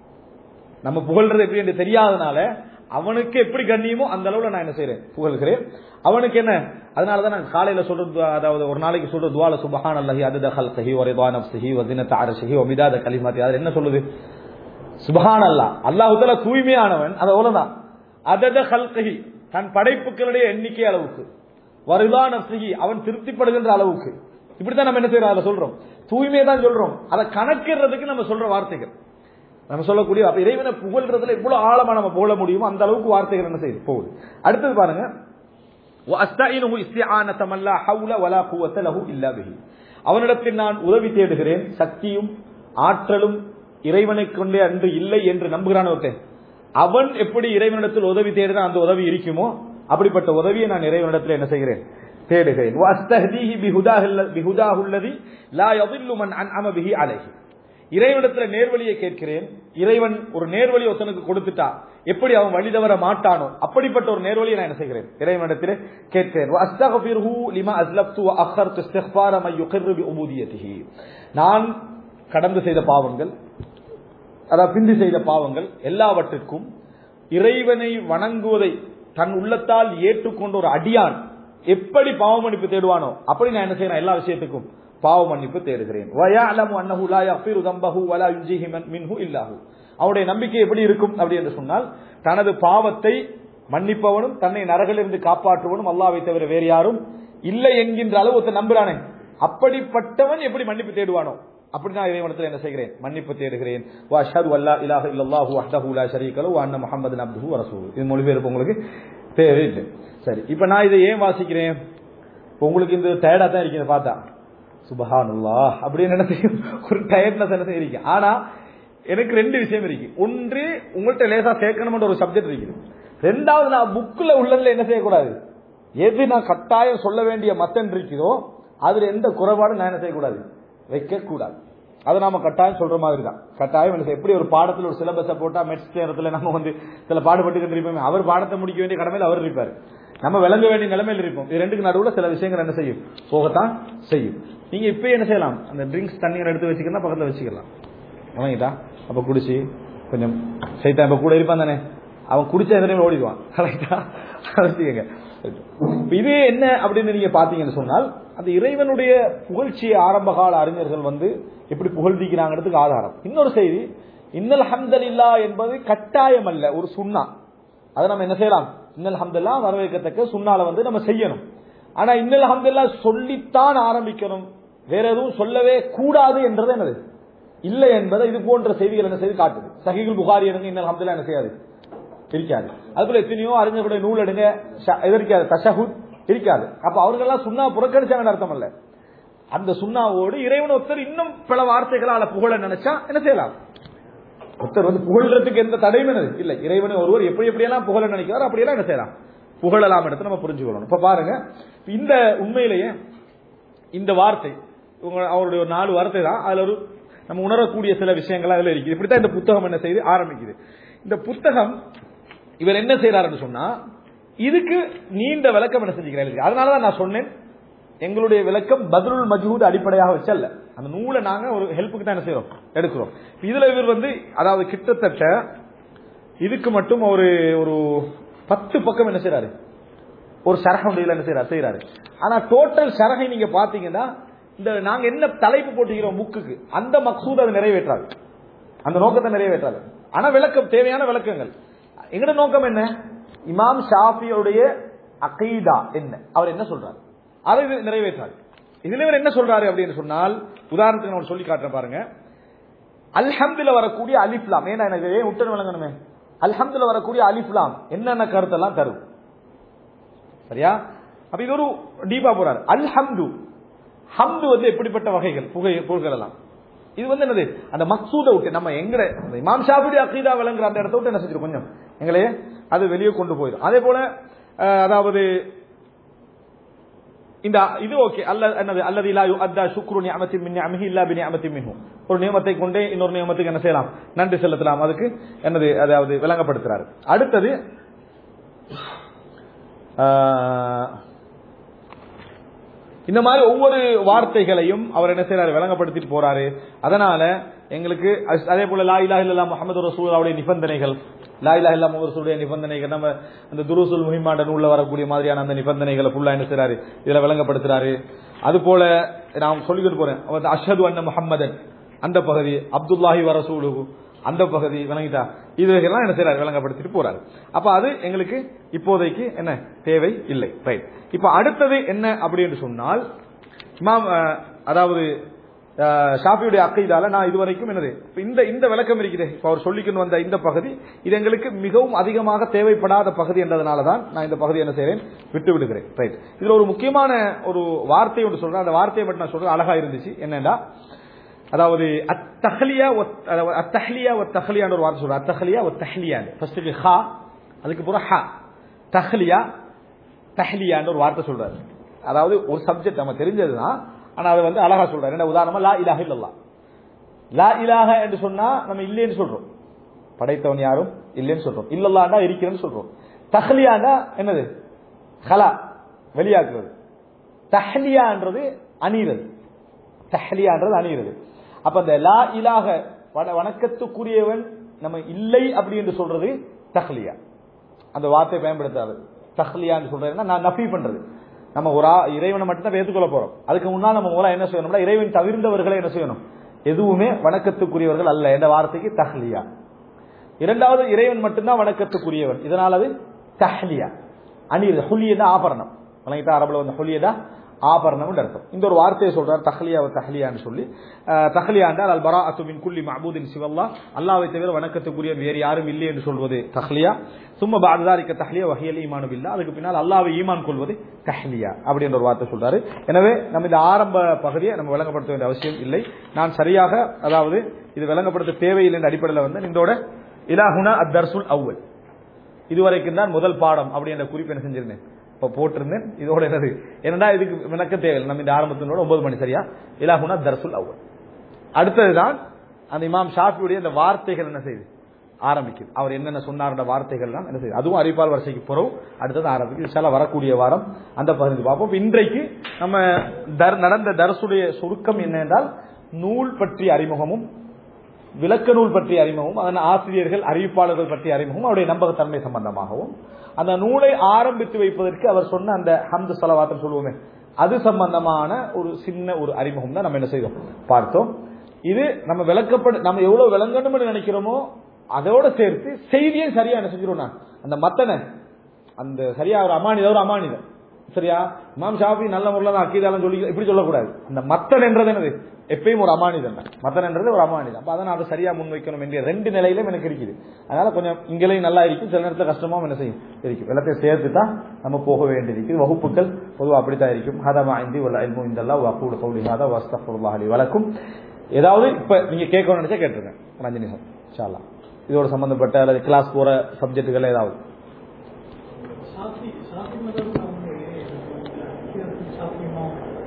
நம்ம புகழ்றது எப்படி என்று தெரியாதனால அவனுக்கு எப்படி கண்ணியமோ அந்த அளவுல நான் என்ன செய்யறேன் புகழ்கிறேன் அவனுக்கு என்ன அதனாலதான் நான் காலையில சொல்றது அதாவது ஒரு நாளைக்கு சொல்ற துவால சுபஹான் அல்லஹி அதுத ஹல்கஹி ஒரேதா நப்சிஹி வதினத் அரசிஹி ஒமிதாத கலிமாத்தி அது என்ன சொல்லுது சுபஹான் அல்லா அல்லாஹு தஆலா தூய்மையானவன் அது அவ்வளவுதான் அதத ஹல்கஹி தன் படைப்புகளுடைய எண்ணிக்கை அளவுக்கு வருதா நப்சிஹி அவன் திருப்திப்படுகின்ற அளவுக்கு இப்படித்தான் நம்ம என்ன செய்யறோம் அதுல சொல்றோம் தூய்மையை தான் சொல்றோம் அதை கணக்கிடுறதுக்கு நம்ம சொல்ற வார்த்தைகள் நம்ம சொல்லக்கூடிய அப்ப இறைவனை புகழ்றதுல எவ்வளவு ஆழமா நம்ம புகழ முடியுமோ அந்த அளவுக்கு வார்த்தைகள் என்ன செய்யுது போகுது அடுத்தது பாருங்க وَأَسْتَعِينُهُ إِسْتِعَانَةَ مَنْ لَا حَوْلَ وَلَا قُوَّةَ لَهُ إِلَّا بِهِ அவனிடத்தில் நான் உதவி தேடுகிறேன் சக்தியும் ஆற்றலும் இறைவனை கொண்டே அன்று இல்லை என்று நம்புகிறான் ஒருத்தன் அவன் எப்படி இறைவனிடத்தில் உதவி தேடுறான் அந்த உதவி இருக்குமோ அப்படிப்பட்ட உதவியை நான் இறைவனிடத்தில் என்ன செய்கிறேன் தேடுகிறேன் وَأَسْتَهْدِيهِ بِهُدَاهُ الَّذِي لَا يَضِلُّ مَنْ أَنْعَمَ بِهِ عَلَيْهِ இறைவனிடத்துல நேர்வழியை கேட்கிறேன் இறைவன் ஒரு நேர்வழி ஒருத்தனுக்கு கொடுத்துட்டா எப்படி அவன் வழி தவற மாட்டானோ அப்படிப்பட்ட ஒரு நேர்வழியை நான் என்ன செய்கிறேன் இறைவனிடத்திலே கேட்கிறேன் وَأَسْتَغْفِرُهُ لِمَا أَزْلَفْتُ وَأَخَّرْتُ اسْتِغْفَارَ مَنْ يُقِرُّ بِعُبُودِيَّتِهِ நான் கடந்து செய்த பாவங்கள் அதாவது பிந்தி செய்த பாவங்கள் எல்லாவற்றிற்கும் இறைவனை வணங்குவதை தன் உள்ளத்தால் ஏற்றுக்கொண்ட ஒரு அடியான் எப்படி பாவ மன்னிப்பு தேடுவானோ அப்படி நான் என்ன செய்யறேன் எல்லா விஷயத்துக்கும் பாவ மன்னிப்பு தேடுகிறேன் வயஅலமு அன்னஹு லா யஃபிரு தம்பஹு வலா யுஜிஹி மின்ஹு இல்லாஹு அவருடைய நம்பிக்கை எப்படி இருக்கும் அப்படி என்று சொன்னால் தனது பாவத்தை மன்னிப்பவனும் தன்னை நரகிலிருந்து காப்பாற்றுவனும் அல்லாவை தவிர வேறு யாரும் இல்லை என்கின்ற அளவு ஒருத்தன் நம்புறானே அப்படிப்பட்டவன் எப்படி மன்னிப்பு தேடுவானோ அப்படி நான் இறைவனத்தில் என்ன செய்கிறேன் மன்னிப்பு தேடுகிறேன் வா ஷஹது அல்லா இலாஹ இல்லல்லாஹு வஹ்தஹு லா ஷரீக லஹு வ அன்ன முஹம்மதன் அப்துஹு வ ரசூலுஹு இது மொழிபெயர்ப்பு உங்களுக்கு தேவையில்லை சரி இப்போ நான் இதை ஏன் வாசிக்கிறேன் இப்போ உங்களுக்கு இந்த டயர்டா தான் இருக்கீங்க பார்த்தா சுபஹானுல்லா அப்படின்னு என்ன செய்யும் ஒரு டயர்ட்னஸ் என்ன செய்ய இருக்கு ஆனா எனக்கு ரெண்டு விஷயம் இருக்கு ஒன்று உங்கள்கிட்ட லேசா சேர்க்கணும்ன்ற ஒரு சப்ஜெக்ட் இருக்குது ரெண்டாவது நான் புக்கில் உள்ளதுல என்ன செய்யக்கூடாது எது நான் கட்டாயம் சொல்ல வேண்டிய மத்தன் இருக்குதோ அதுல எந்த குறைபாடும் நான் என்ன செய்யக்கூடாது வைக்க கூடாது அதை நாம கட்டாயம் சொல்ற மாதிரி தான் கட்டாயம் எனக்கு எப்படி ஒரு பாடத்தில் ஒரு சிலபஸை போட்டா மெட்ஸ் நேரத்தில் நம்ம வந்து சில பாடுபட்டு இருப்போமே அவர் பாடத்தை முடிக்க வேண்டிய கடமையில் அவர் இருப்பார் நம்ம விளங்க வேண்டிய நிலைமையில் இருப்போம் இது ரெண்டுக்கு நடுவில் சில விஷயங்கள் என்ன செய்யும் போகத்தான் செய்யும் நீங்க இப்ப என்ன செய்யலாம் அந்த ட்ரிங்க்ஸ் தண்ணீர் எடுத்து வச்சுக்கலாம் பக்கத்தில் வச்சுக்கலாம் அவங்கிட்டா அப்ப குடிச்சு கொஞ்சம் சைத்தான் இப்ப கூட இருப்பான் தானே அவன் குடிச்ச எதிரையும் ஓடிடுவான் கரெக்டா வச்சுக்கோங்க இது என்ன அப்படின்னு நீங்க பாத்தீங்கன்னு சொன்னால் அந்த இறைவனுடைய புகழ்ச்சியை ஆரம்ப கால அறிஞர்கள் வந்து எப்படி புகழ்ந்திக்கிறாங்கிறதுக்கு ஆதாரம் இன்னொரு செய்தி இன்னல் ஹம்தலில்லா என்பது கட்டாயம் அல்ல ஒரு சுண்ணா அதை நம்ம என்ன செய்யலாம் இன்னல் ஹம்தல்லா வரவேற்கத்தக்க சுண்ணால வந்து நம்ம செய்யணும் ஆனா இன்னல் ஹம்தல்லா சொல்லித்தான் ஆரம்பிக்கணும் வேற எதுவும் சொல்லவே கூடாது என்றது என்னது இல்லை என்பதை இது போன்ற செய்திகள் என்ன செய்து காட்டுது சகிகுல் புகாரி எடுங்க இன்னல் ஹம்தல்லா என்ன செய்யாது இருக்காது அதுபோல எத்தனையோ அறிஞர்களுடைய நூல் எடுங்க எதிர்க்காது தஷஹுத் இருக்காது அப்ப அவர்கள்லாம் சுண்ணா புறக்கணிச்சாங்கன்னு அர்த்தம் அல்ல அந்த சுண்ணாவோடு இறைவன் ஒருத்தர் இன்னும் பல வார்த்தைகளால புகழ நினைச்சா என்ன செய்யலாம் ஒருத்தர் வந்து புகழ்றதுக்கு எந்த தடையும் என்னது இல்ல இறைவனை ஒருவர் எப்படி எப்படியெல்லாம் புகழ நினைக்கிறார் அப்படியெல்லாம் என்ன செய்யலாம் புகழலாம் எடுத்து நம்ம புரிஞ்சுக்கணும் இப்ப பாருங்க இந்த உண்மையிலேயே இந்த வார்த்தை உங்க அவருடைய ஒரு நாலு வார்த்தை தான் அதுல ஒரு நம்ம உணரக்கூடிய சில விஷயங்கள் அதுல இருக்குது இப்படித்தான் இந்த புத்தகம் என்ன செய்து ஆரம்பிக்குது இந்த புத்தகம் இவர் என்ன செய்யறாருன்னு சொன்னா இதுக்கு நீண்ட விளக்கம் என்ன செஞ்சுக்கிறாரு அதனாலதான் நான் சொன்னேன் எங்களுடைய விளக்கம் பதிலுல் மஜ்ஹூத் அடிப்படையாக வச்சல்ல அந்த நூலை நாங்க ஒரு ஹெல்ப்புக்கு தான் என்ன செய்யறோம் எடுக்கிறோம் இதுல இவர் வந்து அதாவது கிட்டத்தட்ட இதுக்கு மட்டும் ஒரு ஒரு பத்து பக்கம் என்ன செய்யறாரு ஒரு சரகம் என்ன செய்யறாரு செய்யறாரு ஆனா டோட்டல் சரகை நீங்க பாத்தீங்கன்னா இந்த நாங்க என்ன தலைப்பு போட்டுக்கிறோம் புக்குக்கு அந்த மக்சூத் அது நிறைவேற்றாது அந்த நோக்கத்தை நிறைவேற்றாது ஆனா விளக்கம் தேவையான விளக்கங்கள் எங்கட நோக்கம் என்ன இமாம் ஷாஃபியோடைய அகீதா என்ன அவர் என்ன சொல்றாரு அதை இது நிறைவேற்றாது இதுல இவர் என்ன சொல்றாரு அப்படின்னு சொன்னால் உதாரணத்துக்கு நான் சொல்லி காட்டுறேன் பாருங்க அல்ஹம்துல வரக்கூடிய அலிஃப்லாம் ஏன்னா எனக்கு ஏன் விட்டு விளங்கணுமே அல்ஹம்துல வரக்கூடிய அலிஃப்லாம் என்னென்ன கருத்தெல்லாம் தரும் சரியா அப்ப இது ஒரு டீப்பா போறாரு அல்ஹம்து ஹம்து வந்து எப்படிப்பட்ட வகைகள் புகை புகழ் எல்லாம் இது வந்து என்னது அந்த மக்சூத விட்டு நம்ம எங்க அந்த இமாம் ஷாஃபிடி அகீதா விளங்குற அந்த இடத்த விட்டு என்ன செஞ்சிடும் கொஞ்சம் எங்களையே அது வெளியே கொண்டு போயிடும் அதே போல அஹ், அதாவது இந்த இது ஓகே அல்ல என்னது அல்லது இல்லா அத்தா சுக்ரு நியமத்தின் மின் நியமஹி இல்லா பி நியமத்தின் மின்ஹு ஒரு நியமத்தை கொண்டே இன்னொரு நியமத்துக்கு என்ன செய்யலாம் நன்றி செலுத்தலாம் அதுக்கு என்னது அதாவது விளங்கப்படுத்துறாரு அடுத்தது ஆஹ், இந்த மாதிரி ஒவ்வொரு வார்த்தைகளையும் அவர் என்ன செய்யறாரு விளங்கப்படுத்திட்டு போறாரு அதனால எங்களுக்கு அஸ்- அதே போல லா இலாஹ இல்லல்லாஹ் முஹம்மது ரசூலுல்லாஹ்வுடைய நிபந்தனைகள் லா இலாஹ இல்லல்லாஹ் முஹம்மது ரசூலுடைய நிபந்தனைகள் நம்ம அந்த துருசுல் முஹிமாண்ட நூல்ல வரக்கூடிய மாதிரியான அந்த நிபந்தனைகளை ஃபுல்லா என்ன செய்றாரு இதுல விளங்கப்படுத்துறாரு அது போல நான் சொல்லிக்கிட்டு போறேன் அவர் அஷ்ஹது அன்ன முஹம்மதன் அந்த பகுதி அப்துல்லாஹி வரசூலுஹு அந்த பகுதி விளங்கிட்டா இதுவரையெல்லாம் என்ன செய்யறாரு விளங்கப்படுத்திட்டு போறாரு அப்ப அது எங்களுக்கு இப்போதைக்கு என்ன தேவை இல்லை ரைட் இப்ப அடுத்தது என்ன அப்படின்னு சொன்னால் இமாம் அஹ், அதாவது அஹ், ஷாஃபியுடைய அக்கைதால நான் இதுவரைக்கும் என்னது இப்ப இந்த இந்த விளக்கம் இருக்குது இப்ப அவர் சொல்லிக்கணும் வந்த இந்த பகுதி இது எங்களுக்கு மிகவும் அதிகமாக தேவைப்படாத பகுதி என்றதுனால தான் நான் இந்த பகுதி என்ன செய்றேன் விட்டு விடுகிறேன் ரைட் இதுல ஒரு முக்கியமான ஒரு வார்த்தை ஒன்று சொல்றேன் அந்த வார்த்தையை மட்டும் நான் சொல்றேன் அழகா இருந்துச்சு என்னன்னா அதாவது அத்தஹலியா ஒத்- அதாவது அத்தஹலியா ஒ தஹலியான்னு ஒரு வார்த்தை சொல்றேன் அத்தஹலியா ஒ தஹலியா ஃபர்ஸ்ட் ஹா அதுக்கு பிறகு ஹா தஹலியா தஹலியான்னு ஒரு வார்த்தை சொல்றாரு அதாவது ஒரு சப்ஜெக்ட் நம்ம தெரிஞ்சதுதான் ஆனா அதை வந்து அழகா சொல்றாரு என்ன உதாரணமா லா இலாஹ இல்லல்லாஹ் லா இலாஹ என்று சொன்னா நம்ம இல்லைன்னு சொல்றோம் படைத்தவன் யாரும் இல்லைன்னு சொல்றோம் இல்லல்லாண்டா இருக்கிறேன்னு சொல்றோம் தஹ்லியாண்டா என்னது ஹலா வெளியாக்குறது தஹ்லியான்றது அணிகிறது தஹ்லியான்றது அணிகிறது அப்ப அந்த லா இலாக வண- வணக்கத்துக்குரியவன் நம்ம இல்லை அப்படி என்று சொல்றது தஹ்லியா அந்த வார்த்தை பயன்படுத்தாது தஹ்லியான்னு சொல்றதுன்னா நான் நஃபி பண்றது நம்ம ஒரு ஆ- இறைவனை மட்டும் தான் ஏற்றுக்கொள்ள போறோம் அதுக்கு முன்னால் நம்ம முதல்ல என்ன செய்யணும்னா இறைவன் தவிர்ந்தவர்களை என்ன செய்யணும் எதுவுமே வணக்கத்துக்குரியவர்கள் அல்ல என்ற வார்த்தைக்கு தஹ்லியா இரண்டாவது இறைவன் மட்டும்தான் வணக்கத்துக்குரியவன் இதனால் அது தஹ்லியா அணியது ஹுலியதா ஆபரணம் வணங்கிட்டா அரபுல வந்து ஹுலியதா ஆபரணம் அர்த்தம் இந்த ஒரு வார்த்தையை சொல்றார் தஹ்லியா தஹ்லியான்னு சொல்லி அஹ், தஹ்லியா என்றால் அல் பரா அத்துமின் குல்லி மஹபூதின் சிவல்லா அல்லாவை தவிர வணக்கத்துக்குரிய வேறு யாரும் இல்லை என்று சொல்வது தஹ்லியா சும்மா பாதுதாரிக்க தஹ்லியா வகையில் ஈமானு இல்லா அதுக்கு பின்னால் அல்லாவை ஈமான் கொள்வது தஹ்லியா அப்படின்ற ஒரு வார்த்தை சொல்றாரு எனவே நம்ம இந்த ஆரம்ப பகுதியை நம்ம விளங்கப்படுத்த வேண்டிய அவசியம் இல்லை நான் சரியாக அதாவது இது விளங்கப்படுத்த தேவையில்லை என்ற அடிப்படையில் வந்து இதோட இலாஹுனா அத்தர்சுல் அவ்வல் இதுவரைக்கும் தான் முதல் பாடம் அப்படின்ற குறிப்பு என்ன செஞ்சிருந்தேன் இப்ப போட்டிருந்தேன் இதோட என்னது என்னடா இதுக்கு விளக்க தேவையில்லை நம்ம இந்த ஆரம்பத்தினோட ஒன்பது மணி சரியா இலாஹுனா தர்சுல் அவ்வல் அடுத்ததுதான் அந்த இமாம் ஷாஃபியுடைய இந்த வார்த்தைகள் என்ன செய்யுது ஆரம்பிக்குது அவர் என்னென்ன சொன்னார்ன்ற வார்த்தைகள் தான் என்ன செய்யுது அதுவும் அறிவிப்பால் வரிசைக்கு போறோம் அடுத்தது ஆரம்பிக்குது இன்ஷா அல்லாஹ் வரக்கூடிய வாரம் அந்த பகுதி பார்ப்போம் இப்ப இன்றைக்கு நம்ம தர் நடந்த தர்சுடைய சுருக்கம் என்ன என்றால் நூல் பற்றிய அறிமுகமும் விளக்க நூல் பற்றிய அறிமுகமும் அதன் ஆசிரியர்கள் அறிவிப்பாளர்கள் பற்றிய அறிமுகமும் அவருடைய நம்பகத்தன்மை சம்பந்தமாகவும் அந்த நூலை ஆரம்பித்து வைப்பதற்கு அவர் சொன்ன அந்த ஹம்து சலவாத்தம் சொல்லுவோமே அது சம்பந்தமான ஒரு சின்ன ஒரு அறிமுகம் தான் நம்ம என்ன செய்தோம் பார்த்தோம் இது நம்ம விளக்கப்படு நம்ம எவ்வளவு விளங்கணும்னு நினைக்கிறோமோ அதோட சேர்த்து செய்தியை சரியா என்ன செஞ்சிருவோம் நான் அந்த மத்தனை அந்த சரியா ஒரு அமானிதம் ஒரு அமானிதம் சரியா இமாம் ஷாஃபி நல்ல முறையில் தான் அக்கீதாலும் சொல்லி இப்படி சொல்லக்கூடாது அந்த மத்தன் என்றது என்னது எப்பயும் ஒரு அமானிதம் தான் மத்தன் என்றது ஒரு அமானிதம் அப்ப அதை நான் அதை சரியா முன்வைக்கணும் என்ற ரெண்டு நிலையிலும் எனக்கு இருக்குது அதனால கொஞ்சம் இங்கேயும் நல்லா இருக்கும் சில நேரத்தில் கஷ்டமாவும் என்ன செய்யும் இருக்கும் எல்லாத்தையும் சேர்த்து தான் நம்ம போக வேண்டியிருக்குது வகுப்புகள் பொதுவாக அப்படித்தான் இருக்கும் ஹதமா இந்தி உள்ள அல்மு இந்தல்லா வக்கூடு கௌலி ஹதா வஸ்தஃபுல்லாஹ் அலி வழக்கும் ஏதாவது இப்ப நீங்க கேட்கணும்னு நினைச்சா கேட்டுருங்க ஒரு அஞ்சு நிமிஷம் இன்ஷா அல்லாஹ் இதோட சம்பந்தப்பட்ட அல்லது கிளாஸ் போற சப்ஜெக்டுகள் ஏதாவது சாஃபி சாஃபி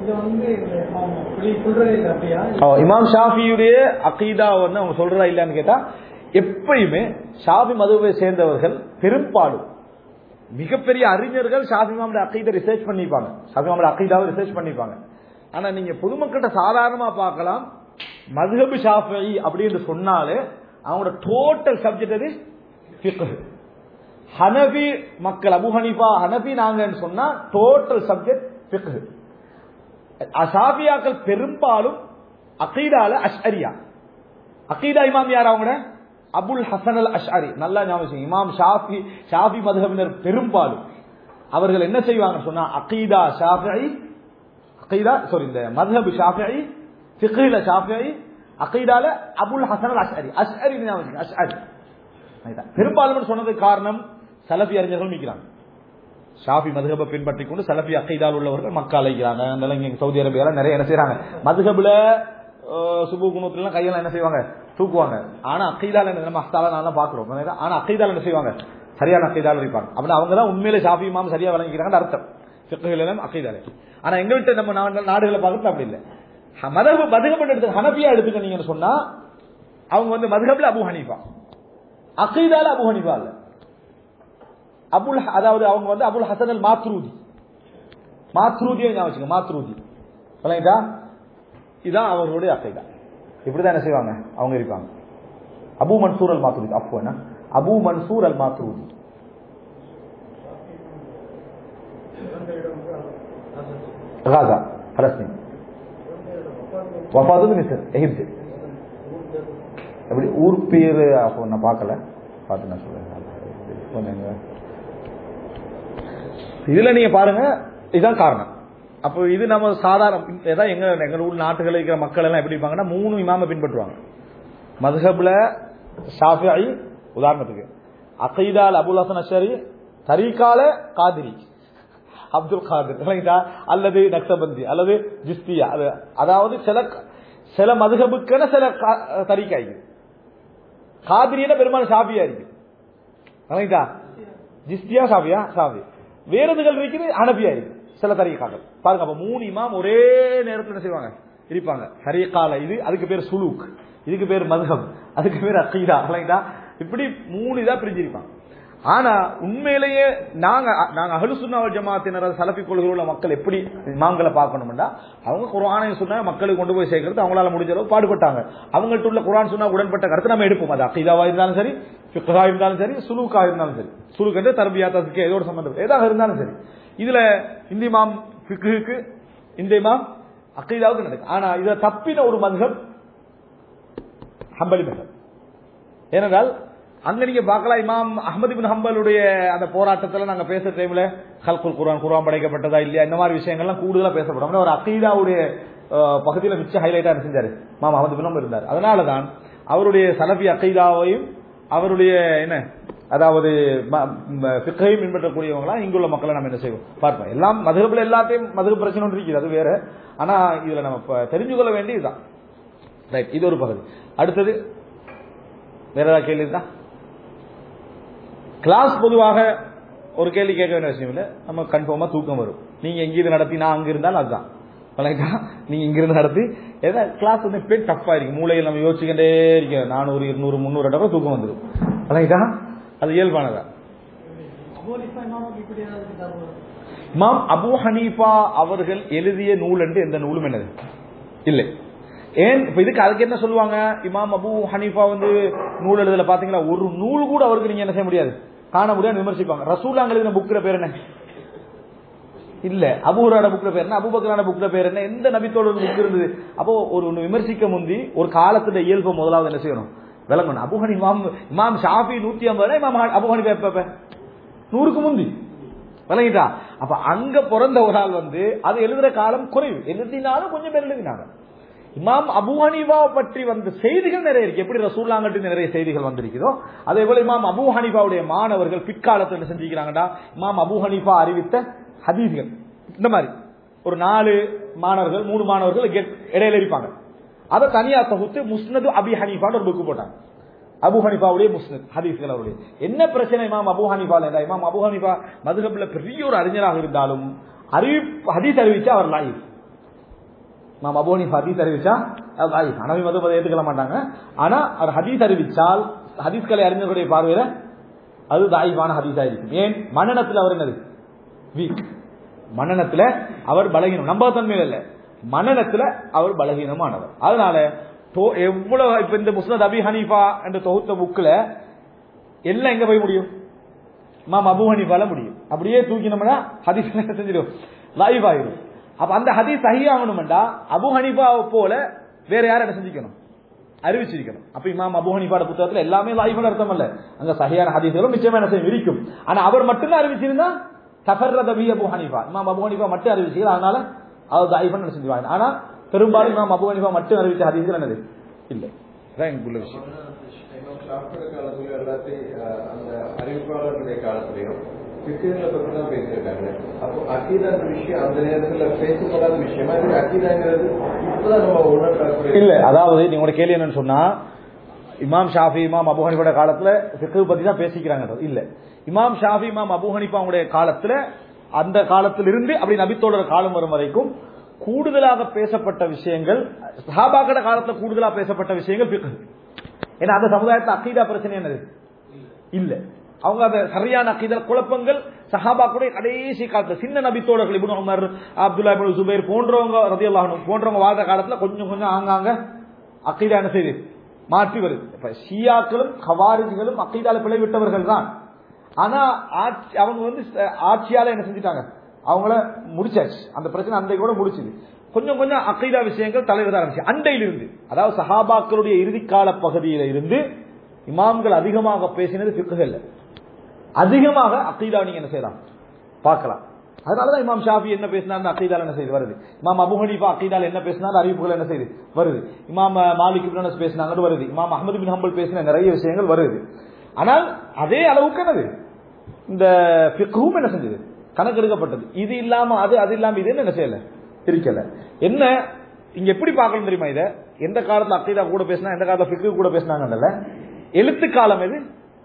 இது வந்து ஆமா, இப்படி சொல்றது இல்லை அப்படியா ஓ, இமாம் ஷாஃபியுடைய அகீதா வந்து அவங்க சொல்றதா இல்லையான்னு கேட்டா எப்பயுமே ஷாஃபி மதுவை சேர்ந்தவர்கள் பெரும்பாலும் மிகப்பெரிய அறிஞர்கள் ஷாஃபி இமாமுடைய அகீதை ரிசர்ச் பண்ணிப்பாங்க ஷாஃபி இமாமுடைய அகீதாவை ரிசர்ச் பண்ணிப்பாங்க ஆனா நீங்க பொதுமக்கள்கிட்ட சாதாரணமா பார்க்கலாம் மதுஹபு ஷாஃபி அப்படின்னு சொன்னாலே அவங்களோட டோட்டல் சப்ஜெக்ட் அது ஃபிக்ஹ் ஹனபி மக்கள் அபு ஹனீஃபா ஹனபி நாங்கன்னு சொன்னா டோட்டல் சப்ஜெக்ட் ஃபிக்ஹ் அசாபியாக்கள் பெரும்பாலும் அகீதால அஷ்அரியா அகீதா இமாம் யார் அவங்க அபுல் ஹசன் அல் அஷ்அரி நல்லா ஞாபகம் வச்சுக்கோங்க. இமாம் ஷாஃபி ஷாஃபி மதுஹபினர் பெரும்பாலும் அவர்கள் என்ன செய்வாங்க சொன்னா அகீதா ஷாஃபிஐ அகீதா சாரி இந்த மதுஹப் ஷாஃபிஐ ஃபிக்ஹில ஷாஃபிஐ அகீதால அபுல் ஹசன் அல் அஷ்அரி அஷ்அரி ஞாபகம் வச்சுக்கோங்க. அஷ்அரி அதுதான். பெரும்பாலும் சொன்னதுக்கு காரணம் சலபி அறிஞர்கள் நிற்கிறாங்க ஷாஃபி மதுஹபை பின்பற்றி கொண்டு சலபி அக்கைதால் உள்ளவர்கள் மக்கள் அழைக்கிறாங்க அதனால இங்க சவுதி அரேபியால நிறைய என்ன செய்யறாங்க மதுஹபுல சுபு குணத்துல கையெல்லாம் என்ன செய்வாங்க தூக்குவாங்க ஆனா அக்கைதால என்ன நம்ம அஸ்தால நான் பாக்குறோம் ஆனா அக்கைதால என்ன செய்வாங்க சரியான அக்கைதால இருப்பாங்க அப்படின்னா அவங்க தான் உண்மையிலே ஷாஃபி இமாம் சரியா விளங்கிக்கிறாங்கன்னு அர்த்தம் ஃபிக்ஹிலும் அக்கைதாலே ஆனா எங்க விட்டு நம்ம நா- நாடுகளை பார்க்கறது அப்படி இல்லை மதஹப் மதுஹப் எடுத்து ஹனபியா எடுத்துக்க நீங்கன்னு சொன்னா அவங்க வந்து மதுஹப்ல அபு ஹனீஃபா அகைதால அபு ஹனீஃபா இல்ல அபுல் அதாவது அவங்க வந்து அபுல் ஹசன் அல் மாத்ரூதி மாத்ரூதியை ஞாபகம் வச்சுங்க மாத்ரூதி விளங்கிட்டா இதான் அவர்களுடைய அகைதா இப்படிதான் என்ன செய்வாங்க அவங்க இருப்பாங்க அபு மன்சூர் அல் மாத்ரூதி அஃப்வனா அபு மன்சூர் அல் மாத்ரூதி غازا فلسطين وفاته மிஸ்ர் எகிப்து எப்படி ஊர் பேரு அப்போ நான் பார்க்கல பார்த்து நான் சொல்றேன் கொஞ்சம் இங்க. இதுல நீங்க பாருங்க இதுதான் காரணம் அப்போ இது நம்ம சாதாரண ஏதாவது எங்க எங்க ஊர் நாட்டுகளில் இருக்கிற மக்கள் எல்லாம் எப்படி இருப்பாங்கன்னா மூணு இமாம பின்பற்றுவாங்க மதுஹப்ல ஷாஃபிஐ உதாரணத்துக்கு அகைதால் அபுல் ஹசன் அஷரி தரீகால காதிரி அப்துல் காதிர் இல்லைங்களா அல்லது நக்சபந்தி அல்லது ஜிஸ்தியா அது அதாவது சில சில மதுகபுக்கென சில கா- தரீக்கா இருக்கு காதிரியான பெரும்பாலும் ஷாஃபியா இருக்கு இல்லைங்களா ஜிஸ்தியா ஷாஃபியா ஷாஃபி வேற இதுகள் இருக்குது ஹனபியா இருக்கு சில தரீக்காக்கள் பாருங்க அப்ப மூணு இமாம் ஒரே நேரத்தில் என்ன செய்வாங்க இருப்பாங்க தரீக்கால இது அதுக்கு பேர் சுலூக் இதுக்கு பேர் மதுஹப் அதுக்கு பேர் அக்கீதா இல்லைங்களா இப்படி மூணு இதா பிரிஞ்சிருப்பாங்க ஆனா உண்மையிலேயே நாங்க நாங்க அஹ்லுசுன்னா ஜமாத்தினர் சலஃபி கொள்கை உள்ள மக்கள் எப்படி இமாம்களை பார்க்கணும்னா அவங்க குர்ஆனை சொன்னா மக்களுக்கு கொண்டு போய் சேர்க்கறது அவங்களால முடிஞ்ச அளவு பாடுபட்டாங்க அவங்கள்ட்ட உள்ள குர்ஆன் சொன்னா உடன்பட்ட கருத்தை நம்ம எடுப்போம் அது அக்கீதாவா இருந்தாலும் சரி ஃபிக்ஹா இருந்தாலும் சரி சுலூக்கா இருந்தாலும் சரி சுலூக் என்று தர்பியா தஸ்கே ஏதோ ஒரு சம்பந்தம் ஏதாக இருந்தாலும் சரி இதுல இந்த இமாம் ஃபிக்ஹுக்கு இந்த இமாம் அக்கீதாவுக்கு நடக்கு ஆனா இதை தப்பின ஒரு மதுஹப் ஹம்பலி மதுஹப் ஏனென்றால் அங்க நீங்க பார்க்கலாம் இமாம் அஹமது பின் ஹம்பலுடைய அந்த போராட்டத்துல நாங்க பேசுற டைம்ல ஹல்குல் குர்ஆன் குர்ஆன் படைக்கப்பட்டதா இல்லையா இந்த மாதிரி விஷயங்கள்லாம் கூடுதலா பேசப்படும் ஆனா ஒரு அகீதாவுடைய அஹ், பகுதியில மிச்ச ஹைலைட்டா என்ன செஞ்சாரு இமாம் அஹமது பின் ஹம்பல் இருந்தார் அதனாலதான் அவருடைய சலபி அகீதாவையும் அவருடைய என்ன அதாவது பிக்கையும் பின்பற்றக்கூடியவங்களா இங்குள்ள மக்களை நம்ம என்ன செய்வோம் பார்ப்போம் எல்லாம் மதுகப்புல எல்லாத்தையும் மதுகு பிரச்சனை ஒன்று இருக்குது அது வேற ஆனா இதுல நம்ம இப்ப தெரிஞ்சு கொள்ள வேண்டியதுதான் ரைட் இது ஒரு பகுதி அடுத்தது வேற ஏதாவது கேள்வி இருக்கா கிளாஸ் பொதுவாக ஒரு கேள்வி கேட்க வேண்டிய அவசியம் இல்லை நம்ம கன்ஃபார்மா தூக்கம் வரும் நீங்க எங்கிருந்து நடத்தி நான் அங்க இருந்தாலும் அதுதான் வணக்கா நீங்க இங்கிருந்து நடத்தி ஏதா கிளாஸ் வந்து எப்பயும் டஃப்பா இருக்கு மூளையில் நம்ம யோசிச்சுக்கிட்டே இருக்க நானூறு இருநூறு முந்நூறு இடத்துல தூக்கம் வந்துடும் வணக்கா அது இயல்பானதா அபோலிஃபா இமாமுக்கு இப்படி ஏதாவது கிதாபு இமாம் அபூ ஹனீஃபா அவர்கள் எழுதிய நூல் என்று எந்த நூலும் என்னது இல்லை ஏன் இப்ப இதுக்கு அதுக்கு என்ன சொல்லுவாங்க இமாம் அபூ ஹனீஃபா வந்து நூல் எழுதல பாத்தீங்களா ஒரு நூல் கூட அவருக்கு நீங்க என்ன செய்ய முடியாது காண முடியாது விமர்சிப்பாங்க ரசூலாங்க எழுதின புக்கிற பேர் என்ன இல்ல அபூராட புக்ல பேர் என்ன அபுபக்கரான புக்ல பேர் என்ன எந்த நபித்தோட புக் இருந்தது அப்போ ஒரு ஒண்ணு விமர்சிக்க முந்தி ஒரு காலத்துல இயல்பு முதலாவது என்ன செய்யணும் விளங்கணும் அபுஹனி இமாம் இமாம் ஷாஃபி நூத்தி ஐம்பது இமாம் அபுஹனி எப்ப நூறுக்கு முந்தி விளங்கிட்டா அப்ப அங்க பிறந்த ஒரு ஆள் வந்து அது எழுதுற காலம் குறைவு எழுதினாலும் கொஞ்சம் பேர் எழுதினாங்க இமாம் அபு ஹனீஃபாவை பற்றி வந்த செய்திகள் நிறைய இருக்கு எப்படி ரசூல்லாங்கிட்ட நிறைய செய்திகள் வந்திருக்குதோ அதே போல இமாம் அபு ஹனீஃபாவுடைய மாணவர்கள் பிற்காலத்தில் என்ன செஞ்சுக்கிறாங்கடா இமாம் அபு ஹனீஃபா அறிவித்த ஹதீஸ்கள் இந்த மாதிரி ஒரு நாலு மாணவர்கள் மூணு மாணவர்கள் get- இடையில இருப்பாங்க அதை தனியா தொகுத்து முஸ்னது அபி ஹனீஃபான்னு ஒரு புக்கு போட்டாங்க அபு ஹனிஃபாவுடைய முஸ்னத் ஹதீஸ்கள் அவருடைய என்ன பிரச்சனை இமாம் அபு ஹனிஃபா இல்ல இமாம் அபு ஹனிஃபா மதுகப்ல பெரிய ஒரு அறிஞராக இருந்தாலும் அறிவிப்பு ஹதீஸ் அறிவிச்சு அவர் லாயிஃப் இமாம் அபு ஹனீஃபா ஹதீஸ் அறிவிச்சா அது தாய் ஹனவி மதம் அதை ஏத்துக்கல மாட்டாங்க ஆனா அவர் ஹதீஸ் அறிவிச்சால் ஹதீஸ்களை அறிஞர்களுடைய பார்வையில அது தாய்வான ஹதீஸா இருக்கும் ஏன் மன்னனத்தில் அவர் என்னது வீக் மன்னனத்துல அவர் பலகீனம் நம்பகத்தன்மையில் இல்ல மன்னனத்துல அவர் பலகீனமானவர் அதனால தோ- எவ்வளவு இப்ப இந்த முஸ்னத் அபி ஹனீஃபா என்ற தொகுத்த புக்ல எல்லாம் எங்க போய் முடியும் இமாம் அபு ஹனீஃபால முடியும் அப்படியே தூக்கினோம்னா ஹதீஸ் என்ன செஞ்சிடும் லைவ் ஆயிரும் அப்ப அந்த ஹதீஸ் சஹியாகணும்டா அபு ஹனீஃபாவை போல வேற யார் என்ன செஞ்சுக்கணும் அறிவிச்சிருக்கணும் அப்ப இமாம் அபு ஹனீஃபாட புத்தகத்துல எல்லாமே லைஃப்னு அர்த்தம் இல்ல அங்க சஹியான ஹதீஸ்களும் நிச்சயமா என்ன செய்யும் இருக்கும் ஆனா அவர் மட்டும்தான் அறிவிச்சிருந்தா தஃபர்ரத பி அபு ஹனீஃபா இமாம் அபு ஹனீஃபா மட்டும் அறிவிச்சு அதனால அவர் லைஃப்னு செஞ்சுவாங்க ஆனா பெரும்பாலும் இமாம் அபு ஹனீஃபா மட்டும் அறிவிச்ச ஹதீஸ்கள் என்னது இல்ல இதான் எனக்குள்ள விஷயம் இன்னும் டாக்டர் காலத்துலயும் எல்லாத்தையும் அஹ், அந்த அறிவிப்பாளர்களுடைய காலத்திலையும் பிக்குகளை பத்தி தான் பேசியிருக்காங்க அப்போ அக்கீதான்ற விஷயம் அந்த நேரத்துல பேசப்படாத விஷயமா இது அக்கீதாங்கிறது இப்பதான் நம்ம உணர்த்தக்கூடிய இல்ல அதாவது நீங்களோட கேள்வி என்னன்னு சொன்னா இமாம் ஷாஃபி இமாம் அபு ஹனிஃபாட காலத்துல ஃபிக்ஹ் பத்தி தான் பேசிக்கிறாங்க இல்ல இமாம் ஷாஃபி இமாம் அபு ஹனிஃபா அவங்களுடைய காலத்துல அந்த காலத்திலிருந்து அப்படி நபித்தோழர் காலம் வரும் வரைக்கும் கூடுதலாக பேசப்பட்ட விஷயங்கள் சஹாபாக்கட காலத்துல கூடுதலா பேசப்பட்ட விஷயங்கள் ஃபிக்ஹ் ஏன்னா அந்த சமுதாயத்துல அக்கீதா பிரச்சனை என்னது இல்ல அவங்க அந்த சரியான அக்கீதா குழப்பங்கள் சஹாபாக்குடைய கடைசி காலத்துல சின்ன நபித்தோழர்கள் Ibn Umar Abdullah Ibn Zubair போன்றவங்க ரதியல்லாஹு அன்ஹு போன்றவங்க வாழ்ந்த காலத்துல கொஞ்சம் கொஞ்சம் ஆங்காங்க அக்கீதா என்ன செய்யுது மாற்றி வருது இப்ப ஷியாக்களும் ஹவாரிஜிகளும் அக்கீதால பிழை விட்டவர்கள் தான் ஆனா ஆட்சி- அவங்க வந்து ச- ஆட்சியால என்ன செஞ்சுட்டாங்க அவங்கள முடிச்சாச்சு அந்த பிரச்சனை அன்றைக்கு கூட முடிச்சுது கொஞ்சம் கொஞ்சம் அக்கீதா விஷயங்கள் தலைவர் ஆரம்பிச்சு அண்டையிலிருந்து அதாவது சஹாபாக்களுடைய இறுதிக்கால பகுதியில இருந்து இமாம்கள் அதிகமாக பேசினது ஃபிக்ஹ் அதிகமாக அக்கீதா நீங்க என்ன செய்யலாம் பார்க்கலாம் அதனாலதான் இமாம் ஷாஃபி என்ன பேசினார் அக்கீதால என்ன செய்து வருது இமாம் அபு ஹனீஃபா அக்கீதால என்ன பேசினார் அறிவிப்புகள் என்ன செய்யுது வருது இமாம் அஹ், மாலிக் இப்னு அனஸ் பேசினாங்க வருது இமாம் அஹ்மது பின் ஹம்பல் பேசின நிறைய விஷயங்கள் வருது ஆனால் அதே அளவுக்கு என்னது இந்த ஃபிக்ஹும் என்ன செஞ்சது கணக்கெடுக்கப்பட்டது இது இல்லாம அது அது இல்லாம இது என்ன செய்யல இருக்கல என்ன இங்க எப்படி பார்க்கணும் தெரியுமா இத எந்த காலத்துல அக்கீதா கூட பேசினா எந்த காலத்துல ஃபிக்ஹு கூட பேசினாங்கல்ல எழுத்து காலம் எது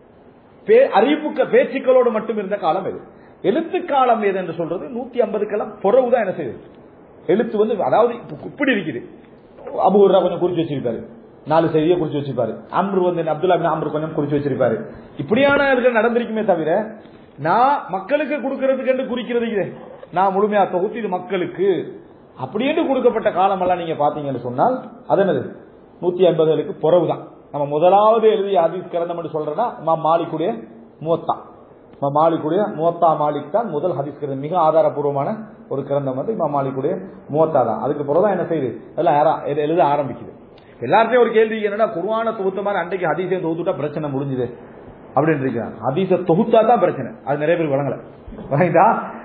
பே- அறிவிப்புக்க பேச்சுக்களோடு மட்டும் இருந்த காலம் எது எழுத்து காலம் எது என்று சொல்றது நூத்தி ஐம்பதுக்கெல்லாம் புறவுதான் என்ன செய்யுது எழுத்து வந்து அதாவது இப்ப இப்படி இருக்குது அபூர்ரா கொஞ்சம் குறிச்சு வச்சிருப்பாரு நாலு செய்தியை குறிச்சு வச்சிருப்பாரு அம்ரு வந்து அப்துல்லா பின் அம்ரு கொஞ்சம் குறிச்சு வச்சிருப்பாரு இப்படியான இதுகள் நடந்திருக்குமே தவிர நான் மக்களுக்கு கொடுக்கறதுக்கு என்று குறிக்கிறது இது நான் முழுமையா தொகுத்து இது மக்களுக்கு அப்படின்னு கொடுக்கப்பட்ட காலமெல்லாம் நீங்க பாத்தீங்கன்னு சொன்னால் அது என்னது நூத்தி ஐம்பதுகளுக்கு புறவுதான் நம்ம முதலாவது எழுதிய ஹதீஸ் கிரந்தம் என்று சொல்றேன்னா இமாம் மாலிக்குடைய மூத்தா இமாம் மாலிக்குடைய மூத்தா மாலிக் தான் முதல் ஹதீஸ் கிரந்தம் மிக ஆதாரபூர்வமான ஒரு கிரந்தம் வந்து இமாம் மாலிக்குடைய மூத்தா தான் அதுக்கு பிறகுதான் என்ன செய்யுது எல்லாம் யாரா- எது- எழுத ஆரம்பிக்குது எல்லார்ட்டையும் ஒரு கேள்வி என்னன்னா குர்ஆன தொகுத்த மாதிரி அன்றைக்கு ஹதீஸை தொகுத்துட்டா பிரச்சனை முடிஞ்சுது அப்படின்னு இருக்கிறாங்க ஹதீஸை தொகுத்தா தான் பிரச்சனை அது நிறைய பேர் வழங்கல வழங்கிட்டா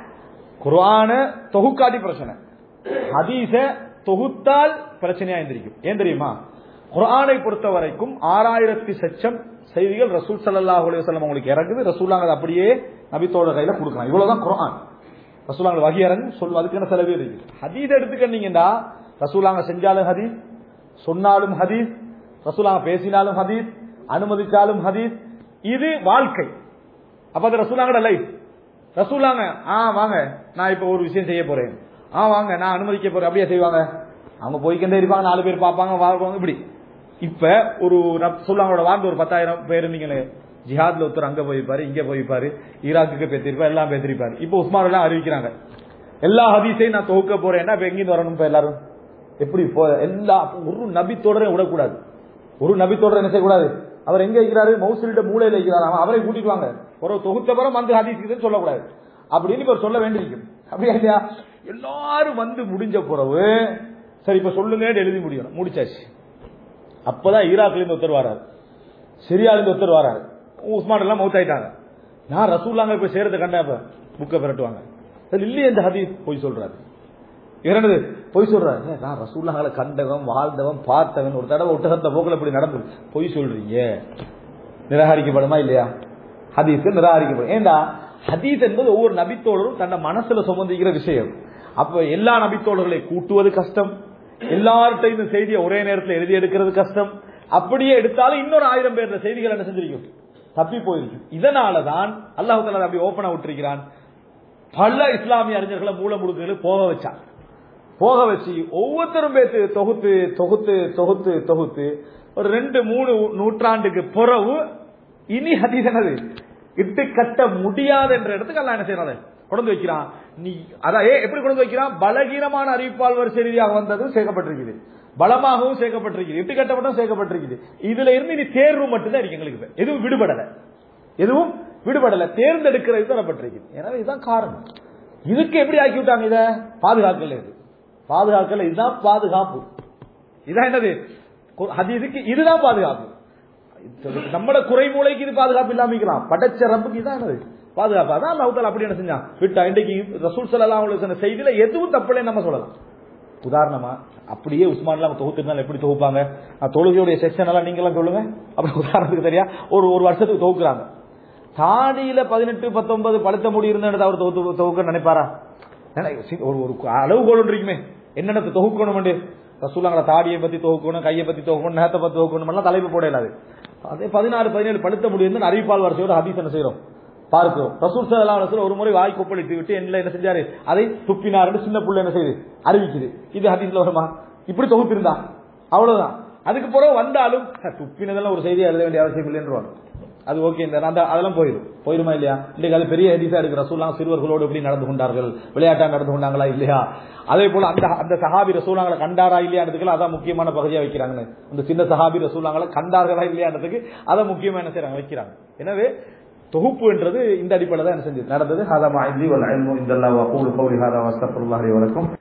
குர்ஆன தொகுக்காட்டி பிரச்சனை ஹதீஸ தொகுத்தால் பிரச்சனையா எந்திரிக்கும் ஏன் தெரியுமா குர்ஆனை பொறுத்த வரைக்கும் ஆறாயிரத்தி சச்சம் செய்திகள் ரசூல் ஸல்லல்லாஹு அலைஹி வஸல்லம் உங்களுக்கு இறங்குது ரசூலாங்க அதை அப்படியே நபித்தோட கையில கொடுக்கலாம் இவ்வளவுதான் குர்ஆன் ரசூலாங்க வகி இறங்கு சொல் அதுக்கான செலவே இருக்கு ஹதீஸ் எடுத்துக்கிட்டீங்கன்னா ரசூலாங்க செஞ்சாலும் ஹதீஸ் சொன்னாலும் ஹதீஸ் ரசூலாங்க பேசினாலும் ஹதீஸ் அனுமதிச்சாலும் ஹதீஸ் இது வாழ்க்கை அப்ப அது ரசூலாங்கட லைஃப் ரசூலாங்க ஆ வாங்க நான் இப்ப ஒரு விஷயம் செய்ய போறேன் ஆ வாங்க நான் அனுமதிக்க போறேன் அப்படியே செய்வாங்க அவங்க போய்க்கிட்டே இருப்பாங்க நாலு பேர் பார்ப்பாங்க வாழ்வாங்க இப்படி இப்ப ஒரு ரசூலாங்களோட வாழ்ந்து ஒரு பத்தாயிரம் பேர் இருந்தீங்களே ஜிஹாத்ல ஒருத்தர் அங்க போயிருப்பாரு இங்க போயிருப்பாரு ஈராக்குக்கு பேத்திருப்பாரு எல்லாம் பேத்திருப்பாரு இப்ப உஸ்மான் எல்லாம் அறிவிக்கிறாங்க எல்லா ஹதீஸையும் நான் தொகுக்க போறேன்னா இப்ப எங்கிருந்து வரணும் இப்ப எல்லாரும் எப்படி போ எல்லா ஒரு நபி தொடரையும் விடக்கூடாது ஒரு நபி தொடரை என்ன செய்யக்கூடாது அவர் எங்க இருக்கிறாரு மௌசலிட்ட மூலையில இருக்கிறார் அவன் அவரை கூட்டிட்டு வாங்க ஒரு தொகுத்த பிறம் வந்து ஹதீஸ் சொல்லக்கூடாது அப்படின்னு இப்ப சொல்ல வேண்டியிருக்கும் அப்படியா இல்லையா எல்லாரும் வந்து முடிஞ்ச பிறகு சரி இப்ப சொல்லுங்க எழுதி முடியணும் முடிச்சாச்சு அப்பதான் ஈராக்ல இருந்து ஒருத்தர் வராரு சிரியால இருந்து ஒருத்தர் வராரு உஸ்மான் எல்லாம் மௌத் ஆயிட்டாங்க நான் ரசூல்லாங்க போய் சேர்றது கண்டேன் இப்ப புக்கை பிரட்டுவாங்க அது இல்லையே இந்த ஹதீஸ் போய் சொல்றாரு இரண்டு பொய் சொல்றாரு ஏன், நான் ரசூல்லாங்களை கண்டவன் வாழ்ந்தவன் பார்த்தவன் ஒரு தடவை ஒட்டகத்த போக்குல இப்படி நடந்து பொய் சொல்றீங்க நிராகரிக்கப்படுமா இல்லையா ஹதீஸ் நிராகரிக்கப்படும் ஏண்டா ஹதீஸ் என்பது ஒவ்வொரு நபித்தோழரும் தன்னை மனசுல சுமந்திக்கிற விஷயம் அப்ப எல்லா நபித்தோழர்களை கூட்டுவது கஷ்டம் எல்லார்ட்டையும் இந்த செய்தியை ஒரே நேரத்தில் எழுதி எடுக்கிறது கஷ்டம் அப்படியே எடுத்தாலும் இன்னொரு ஆயிரம் பேர் செய்திகள் என்ன செஞ்சிருக்கும் தப்பி போயிருக்கு இதனாலதான் அல்லாஹு தாலா அப்படி ஓப்பனா விட்டிருக்கிறான் பல இஸ்லாமிய அறிஞர்களை மூல முடுக்குகளை போக வச்சான் போக வச்சு ஒவ்வொருத்தரும் பேத்து தொகுத்து தொகுத்து தொகுத்து தொகுத்து ஒரு ரெண்டு மூணு நூற்றாண்டுக்கு பிறகு இனி ஹதீஸ் என்னது இட்டு கட்ட முடியாது என்ற இடத்துக்கு அல்ல என்ன செய்யறது கொண்டு வைக்கிறான் நீ அதான் ஏ, எப்படி கொண்டு வைக்கிறான் பலகீனமான அறிவிப்பால் வரிசை ரீதியாக வந்ததும் சேர்க்கப்பட்டிருக்குது பலமாகவும் சேர்க்கப்பட்டிருக்குது இட்டு கட்டப்பட்டும் சேர்க்கப்பட்டிருக்குது இதுல இருந்து நீ தேர்வு மட்டும்தான் இருக்கு எங்களுக்கு இப்ப. எதுவும் விடுபடல எதுவும் விடுபடல தேர்ந்தெடுக்கிறது தரப்பட்டிருக்குது எனவே இதுதான் காரணம் இதுக்கு எப்படி ஆக்கி விட்டாங்க இத பாதுகாக்கல இது பாதுகாக்கல இதுதான் பாதுகாப்பு இதான் என்னது கு- ஹதீஸுக்கு இதுதான் பாதுகாப்பு நம்மள குறை மூளைக்கு இது பாதுகாப்பு இல்லாம இருக்கலாம் படைச்ச ரப்புக்கு இதான் என்னது பாதுகாப்பு அதான் அல்லாஹ் தாலா அப்படி என்ன செஞ்சான் விட்டா இன்றைக்கு ரசூல் ஸல்லல்லாஹு அலைஹி வஸல்லம் செய்தியில எதுவும் தப்பில்லைன்னு நம்ம சொல்லலாம் உதாரணமா அப்படியே உஸ்மான்லாம் தொகுத்துருந்தாலும் எப்படி தொகுப்பாங்க நான் தொழுகையுடைய செக்ஷன் எல்லாம் நீங்க எல்லாம் சொல்லுங்க அப்படி உதாரணத்துக்கு தெரியா ஒரு ஒரு வருஷத்துக்கு தொகுக்குறாங்க தாடியில பதினெட்டு பத்தொன்பது பழுத்த முடி இருந்த அவர் தொகுத்து தொகுக்க நினைப்பாரா நினை- சி- ஒரு ஒரு அளவுகோல் ஒன்று இருக்குமே என்னென்ன தொகுக்கணும் ரசூலாங்கள தாடியை பத்தி தொகுக்கணும் கையை பத்தி தொகுக்கணும் நேரத்தை பத்தி தொகுக்கணும் எல்லாம் தலைப்பு போட இல்லாது அதே பதினாறு பதினேழு பழுத்த முடி இருந்து அறிவிப்பால் வரிசையோட ஹதீஸ் என்ன செய்யறோம் பார்க்கிறோம் ரசூல் சல்லல்லாஹு அலைஹி வஸல்லம் ஒரு முறை வாய் கொப்பளித்து விட்டு என்ன என்ன செஞ்சாரு அதை துப்பினாருன்னு சின்ன புள்ள என்ன செய்யுது அறிவிக்குது இது ஹதீஸ்ல வருமா இப்படி தொகுத்திருந்தா அவ்வளவுதான் அதுக்கு பிறகு வந்தாலும் "ஹ, துப்பினதெல்லாம் ஒரு செய்தியா எழுத வேண்டிய அவசியம் இல்லைன்றாங்க அது ஓகே இந்த அந்த அதெல்லாம் போயிடும் போயிடுமா இல்லையா இன்னைக்கு அது பெரிய ஹதீஸா இருக்கு ரசூல்லாம் சிறுவர்களோடு எப்படி நடந்து கொண்டார்கள் விளையாட்டா நடந்து கொண்டாங்களா இல்லையா அதே போல அந்த அந்த சஹாபி ரசூலாங்களை கண்டாரா இல்லையான்றதுக்கு அதான் முக்கியமான பகுதியா வைக்கிறாங்க அந்த சின்ன சஹாபி ரசூலாங்களை கண்டார்களா இல்லையான்றதுக்கு அதை முக்கியமா என்ன செய்றாங்க வைக்கிறாங்க எனவே தொகுப்பு என்றது இந்த அடிப்படையில் தான் என்ன செஞ்சது நடந்தது ஹாதா மாஹிதி வல் இல்மு இந்தல்லாஹ் வ அகூலு கௌலி ஹாதா வஸ்தக்ஃபிருல்லாஹி வ லக்கும்